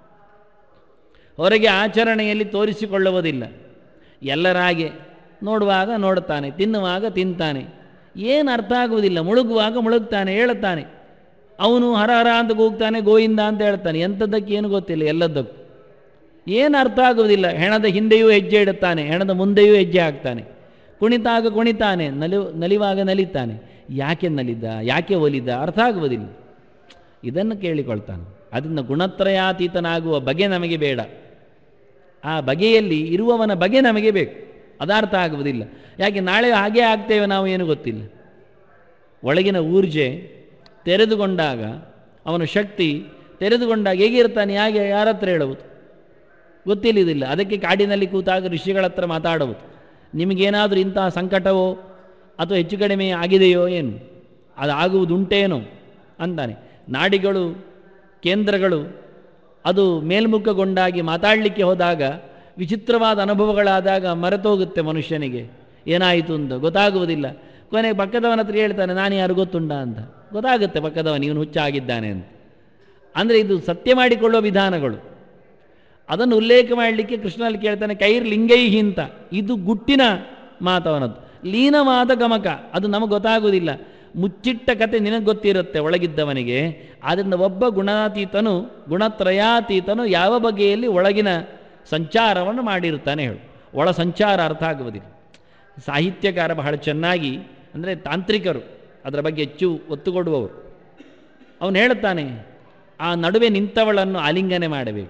ಹೊರಗೆ ಆಚರಣೆಯಲ್ಲಿ ತೋರಿಸಿಕೊಳ್ಳುವುದಿಲ್ಲ ಎಲ್ಲರಾಗೆ ನೋಡುವಾಗ ನೋಡುತ್ತಾನೆ ತಿನ್ನುವಾಗ ತಿಂತಾನೆ ಏನು ಅರ್ಥ ಆಗುವುದಿಲ್ಲ ಮುಳುಗುವಾಗ ಮುಳುಗ್ತಾನೆ ಹೇಳುತ್ತಾನೆ ಅವನು ಹರ ಹರ ಅಂತ ಕೂಗ್ತಾನೆ ಗೋವಿಂದ ಅಂತ ಹೇಳ್ತಾನೆ ಎಂಥದ್ದಕ್ಕೆ ಏನು ಗೊತ್ತಿಲ್ಲ ಎಲ್ಲದಕ್ಕೂ ಏನು ಅರ್ಥ ಆಗುವುದಿಲ್ಲ ಹೆಣದ ಹಿಂದೆಯೂ ಹೆಜ್ಜೆ ಇಡುತ್ತಾನೆ ಹೆಣದ ಮುಂದೆಯೂ ಹೆಜ್ಜೆ ಹಾಕ್ತಾನೆ ಕುಣಿತಾಗ ಕುಣಿತಾನೆ ನಲಿ ನಲಿವಾಗ ನಲಿತಾನೆ ಯಾಕೆ ನಲಿದ ಯಾಕೆ ಒಲಿದ ಅರ್ಥ ಆಗುವುದಿಲ್ಲ ಇದನ್ನು ಕೇಳಿಕೊಳ್ತಾನೆ ಅದರಿಂದ ಗುಣತ್ರಯಾತೀತನಾಗುವ ಬಗೆ ನಮಗೆ ಬೇಡ ಆ ಬಗೆಯಲ್ಲಿ ಇರುವವನ ಬಗೆ ನಮಗೆ ಬೇಕು ಅದಾರ್ಥ ಆಗುವುದಿಲ್ಲ ಯಾಕೆ ನಾಳೆ ಹಾಗೇ ಆಗ್ತೇವೆ ನಾವು ಏನು ಗೊತ್ತಿಲ್ಲ ಒಳಗಿನ ಊರ್ಜೆ ತೆರೆದುಕೊಂಡಾಗ ಅವನ ಶಕ್ತಿ ತೆರೆದುಕೊಂಡಾಗ ಹೇಗಿರ್ತಾನೆ ಹಾಗೆ ಯಾರ ಹತ್ರ ಹೇಳುವುದು ಗೊತ್ತಿಲ್ಲದಿಲ್ಲ ಅದಕ್ಕೆ ಕಾಡಿನಲ್ಲಿ ಕೂತಾಗ ಋಷಿಗಳ ಹತ್ರ ಮಾತಾಡುವುದು ನಿಮಗೇನಾದರೂ ಇಂತಹ ಸಂಕಟವೋ ಅಥವಾ ಹೆಚ್ಚು ಕಡಿಮೆ ಆಗಿದೆಯೋ ಏನು ಅದು ಆಗುವುದುಂಟೇನೋ ಅಂತಾನೆ ನಾಡಿಗಳು ಕೇಂದ್ರಗಳು ಅದು ಮೇಲ್ಮುಖಗೊಂಡಾಗಿ ಮಾತಾಡಲಿಕ್ಕೆ ಹೋದಾಗ ವಿಚಿತ್ರವಾದ ಅನುಭವಗಳಾದಾಗ ಮರೆತೋಗುತ್ತೆ ಮನುಷ್ಯನಿಗೆ ಏನಾಯಿತು ಅಂತ ಗೊತ್ತಾಗುವುದಿಲ್ಲ ಕೊನೆಗೆ ಪಕ್ಕದವನ ಹತ್ರ ಹೇಳ್ತಾನೆ ನಾನು ಯಾರು ಗೊತ್ತುಂಡ ಅಂತ ಗೊತ್ತಾಗುತ್ತೆ ಪಕ್ಕದವನು ಇವನು ಹುಚ್ಚ ಆಗಿದ್ದಾನೆ ಅಂತ ಅಂದರೆ ಇದು ಸತ್ಯ ಮಾಡಿಕೊಳ್ಳುವ ವಿಧಾನಗಳು ಅದನ್ನು ಉಲ್ಲೇಖ ಮಾಡಲಿಕ್ಕೆ ಕೃಷ್ಣನಲ್ಲಿ ಕೇಳ್ತಾನೆ ಕೈರ್ ಲಿಂಗೈಹಿ ಅಂತ ಇದು ಗುಟ್ಟಿನ ಮಾತವನದ್ದು ಲೀನವಾದ ಗಮಕ ಅದು ನಮಗೆ ಗೊತ್ತಾಗುವುದಿಲ್ಲ ಮುಚ್ಚಿಟ್ಟ ಕತೆ ನಿನಗೆ ಗೊತ್ತಿರುತ್ತೆ ಒಳಗಿದ್ದವನಿಗೆ ಆದ್ದರಿಂದ ಒಬ್ಬ ಗುಣಾತೀತನು ಗುಣತ್ರಯಾತೀತನು ಯಾವ ಬಗೆಯಲ್ಲಿ ಒಳಗಿನ ಸಂಚಾರವನ್ನು ಮಾಡಿರುತ್ತಾನೆ ಹೇಳು ಒಳ ಸಂಚಾರ ಅರ್ಥ ಆಗುವುದಿಲ್ಲ ಸಾಹಿತ್ಯಕಾರ ಬಹಳ ಚೆನ್ನಾಗಿ ಅಂದರೆ ತಾಂತ್ರಿಕರು ಅದರ ಬಗ್ಗೆ ಹೆಚ್ಚು ಒತ್ತು ಕೊಡುವವರು ಅವನು ಹೇಳುತ್ತಾನೆ ಆ ನಡುವೆ ನಿಂತವಳನ್ನು ಆಲಿಂಗನೆ ಮಾಡಬೇಕು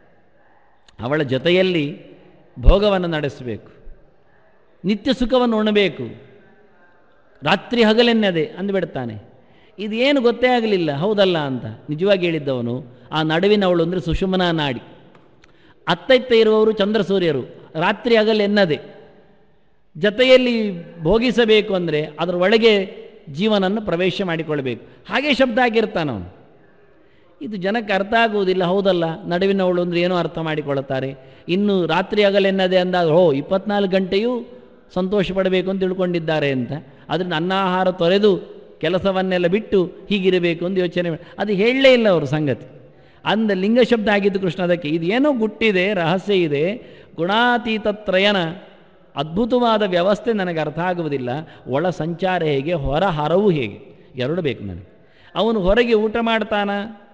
ಅವಳ ಜೊತೆಯಲ್ಲಿ ಭೋಗವನ್ನು ನಡೆಸಬೇಕು ನಿತ್ಯ ಸುಖವನ್ನು ಉಣಬೇಕು ರಾತ್ರಿ ಹಗಲೆನ್ನದೆ ಅಂದುಬಿಡ್ತಾನೆ ಇದೇನು ಗೊತ್ತೇ ಆಗಲಿಲ್ಲ ಹೌದಲ್ಲ ಅಂತ ನಿಜವಾಗಿ ಹೇಳಿದ್ದವನು ಆ ನಡುವಿನವಳು ಅಂದರೆ ಸುಷುಮನ ನಾಡಿ ಅತ್ತೈತ್ತ ಇರುವವರು ಚಂದ್ರ ಸೂರ್ಯರು ರಾತ್ರಿ ಹಗಲೆನ್ನದೆ ಜೊತೆಯಲ್ಲಿ ಭೋಗಿಸಬೇಕು ಅಂದರೆ ಅದರ ಒಳಗೆ ಜೀವನನ್ನು ಪ್ರವೇಶ ಮಾಡಿಕೊಳ್ಬೇಕು ಹಾಗೆ ಶಬ್ದ ಆಗಿರ್ತಾನವನು ಇದು ಜನಕ್ಕೆ ಅರ್ಥ ಆಗುವುದಿಲ್ಲ ಹೌದಲ್ಲ ನಡುವಿನವಳು ಅಂದರೆ ಏನೋ ಅರ್ಥ ಮಾಡಿಕೊಳ್ಳುತ್ತಾರೆ ಇನ್ನು ರಾತ್ರಿ ಹಗಲೆನ್ನದೆ ಅಂದಾಗ ಹೋ ಇಪ್ಪತ್ನಾಲ್ಕು ಗಂಟೆಯೂ ಸಂತೋಷ ಪಡಬೇಕು ಅಂತ ತಿಳ್ಕೊಂಡಿದ್ದಾರೆ ಅಂತ ಅದರಿಂದ ಅನ್ನಾಹಾರ ತೊರೆದು ಕೆಲಸವನ್ನೆಲ್ಲ ಬಿಟ್ಟು ಹೀಗಿರಬೇಕು ಅಂತ ಯೋಚನೆ ಮಾಡಿ ಅದು ಹೇಳಲೇ ಇಲ್ಲ ಅವರು ಸಂಗತಿ ಅಂದ ಲಿಂಗ ಶಬ್ದ ಆಗಿದ್ದು ಕೃಷ್ಣ ಅದಕ್ಕೆ ಇದು ಏನೋ ಗುಟ್ಟಿದೆ ರಹಸ್ಯ ಇದೆ ಗುಣಾತೀತತ್ರಯನ ಅದ್ಭುತವಾದ ವ್ಯವಸ್ಥೆ ನನಗೆ ಅರ್ಥ ಆಗುವುದಿಲ್ಲ ಒಳ ಸಂಚಾರ ಹೇಗೆ ಹೊರ ಹರವು ಹೇಗೆ ಎರಡು ಬೇಕು ನನಗೆ ಅವನು ಹೊರಗೆ ಊಟ ಮಾಡ್ತಾನ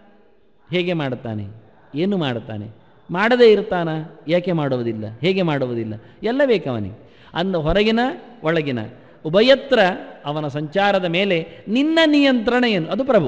ಹೇಗೆ ಮಾಡುತ್ತಾನೆ ಏನು ಮಾಡುತ್ತಾನೆ ಮಾಡದೇ ಇರ್ತಾನ ಯಾಕೆ ಮಾಡುವುದಿಲ್ಲ ಹೇಗೆ ಮಾಡುವುದಿಲ್ಲ ಎಲ್ಲ ಬೇಕು ಅವನಿಗೆ ಅಂದ ಹೊರಗಿನ ಒಳಗಿನ ಉಭಯತ್ರ ಅವನ ಸಂಚಾರದ ಮೇಲೆ ನಿನ್ನ ನಿಯಂತ್ರಣ ಏನು ಅದು ಪ್ರಭು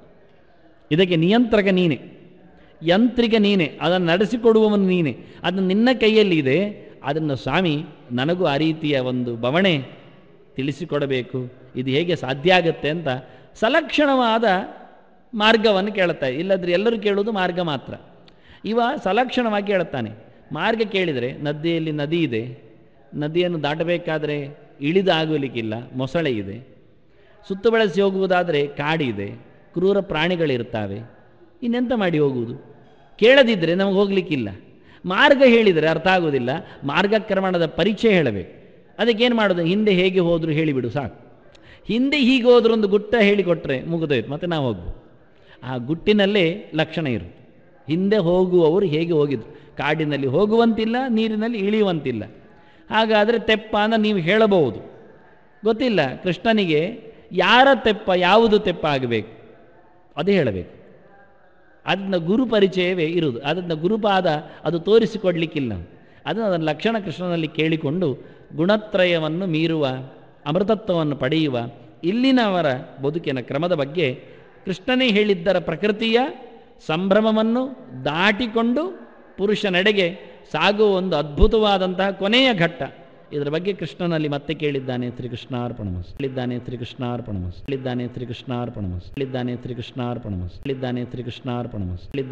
ಇದಕ್ಕೆ ನಿಯಂತ್ರಕ ನೀನೆ ಯಂತ್ರಿಕ ನೀನೆ ಅದನ್ನು ನಡೆಸಿಕೊಡುವವನು ನೀನೆ ಅದು ನಿನ್ನ ಕೈಯಲ್ಲಿ ಇದೆ ಅದನ್ನು ಸ್ವಾಮಿ ನನಗೂ ಆ ರೀತಿಯ ಒಂದು ಬವಣೆ ತಿಳಿಸಿಕೊಡಬೇಕು ಇದು ಹೇಗೆ ಸಾಧ್ಯ ಆಗುತ್ತೆ ಅಂತ ಸಲಕ್ಷಣವಾದ ಮಾರ್ಗವನ್ನು ಕೇಳುತ್ತಾ ಇಲ್ಲದ್ರೆ ಎಲ್ಲರೂ ಕೇಳುವುದು ಮಾರ್ಗ ಮಾತ್ರ ಇವ ಸಲಕ್ಷಣವಾಗಿ ಕೇಳುತ್ತಾನೆ ಮಾರ್ಗ ಕೇಳಿದರೆ ನದಿಯಲ್ಲಿ ನದಿ ಇದೆ ನದಿಯನ್ನು ದಾಟಬೇಕಾದರೆ ಇಳಿದಾಗಲಿಕ್ಕಿಲ್ಲ ಮೊಸಳೆ ಇದೆ ಸುತ್ತು ಬಳಸಿ ಹೋಗುವುದಾದರೆ ಕಾಡಿದೆ ಕ್ರೂರ ಪ್ರಾಣಿಗಳಿರ್ತಾವೆ ಇನ್ನೆಂತ ಮಾಡಿ ಹೋಗುವುದು ಕೇಳದಿದ್ದರೆ ನಮಗೆ ಹೋಗಲಿಕ್ಕಿಲ್ಲ ಮಾರ್ಗ ಹೇಳಿದರೆ ಅರ್ಥ ಆಗುವುದಿಲ್ಲ ಮಾರ್ಗಕ್ರಮಣದ ಪರಿಚಯ ಹೇಳಬೇಕು ಅದಕ್ಕೇನು ಮಾಡೋದು ಹಿಂದೆ ಹೇಗೆ ಹೋದರೂ ಹೇಳಿಬಿಡು ಸಾಕು ಹಿಂದೆ ಹೀಗೆ ಹೋದ್ರು ಒಂದು ಗುಟ್ಟ ಹೇಳಿಕೊಟ್ರೆ ಮುಗಿದೋಯ್ತು ಮತ್ತೆ ನಾವು ಹೋಗ್ಬೋದು ಆ ಗುಟ್ಟಿನಲ್ಲೇ ಲಕ್ಷಣ ಇರುತ್ತೆ ಹಿಂದೆ ಹೋಗುವವರು ಹೇಗೆ ಹೋಗಿದ್ರು ಕಾಡಿನಲ್ಲಿ ಹೋಗುವಂತಿಲ್ಲ ನೀರಿನಲ್ಲಿ ಇಳಿಯುವಂತಿಲ್ಲ ಹಾಗಾದರೆ ತೆಪ್ಪ ಅಂತ ನೀವು ಹೇಳಬಹುದು ಗೊತ್ತಿಲ್ಲ ಕೃಷ್ಣನಿಗೆ ಯಾರ ತೆಪ್ಪ ಯಾವುದು ತೆಪ್ಪ ಆಗಬೇಕು ಅದೇ ಹೇಳಬೇಕು ಅದನ್ನ ಗುರು ಪರಿಚಯವೇ ಇರುವುದು ಅದನ್ನ ಗುರುಪಾದ ಅದು ತೋರಿಸಿಕೊಡ್ಲಿಕ್ಕಿಲ್ಲ ಅದನ್ನು ಅದನ್ನು ಲಕ್ಷಣ ಕೃಷ್ಣನಲ್ಲಿ ಕೇಳಿಕೊಂಡು ಗುಣತ್ರಯವನ್ನು ಮೀರುವ ಅಮೃತತ್ವವನ್ನು ಪಡೆಯುವ ಇಲ್ಲಿನವರ ಬದುಕಿನ ಕ್ರಮದ ಬಗ್ಗೆ ಕೃಷ್ಣನೇ ಹೇಳಿದ್ದರ ಪ್ರಕೃತಿಯ ಸಂಭ್ರಮವನ್ನು ದಾಟಿಕೊಂಡು ಪುರುಷನೆಡೆಗೆ ಸಾಗುವ ಒಂದು ಅದ್ಭುತವಾದಂತಹ ಕೊನೆಯ ಘಟ್ಟ ಇದರ ಬಗ್ಗೆ ಕೃಷ್ಣನಲ್ಲಿ ಮತ್ತೆ ಕೇಳಿದ್ದಾನೆ ಶ್ರೀಕೃಷ್ಣಾರ್ಪಣಮಸ್ ಹೇಳಿದ್ದಾನೆ ಶ್ರೀಕೃಷ್ಣಾರ್ಪಣಮಸ್ ಹೇಳಿದ್ದಾನೆ ಶ್ರೀಕೃಷ್ಣಾರ್ಪಣಮಸ್ ಹೇಳಿದ್ದಾನೆ ಶ್ರೀಕೃಷ್ಣಾರ್ಪಣಮಸ್ ಹೇಳಿದ್ದಾನೆ ಶ್ರೀಕೃಷ್ಣಾರ್ಪಣಮಸ್ ಹೇಳಿದ್ದಾನೆ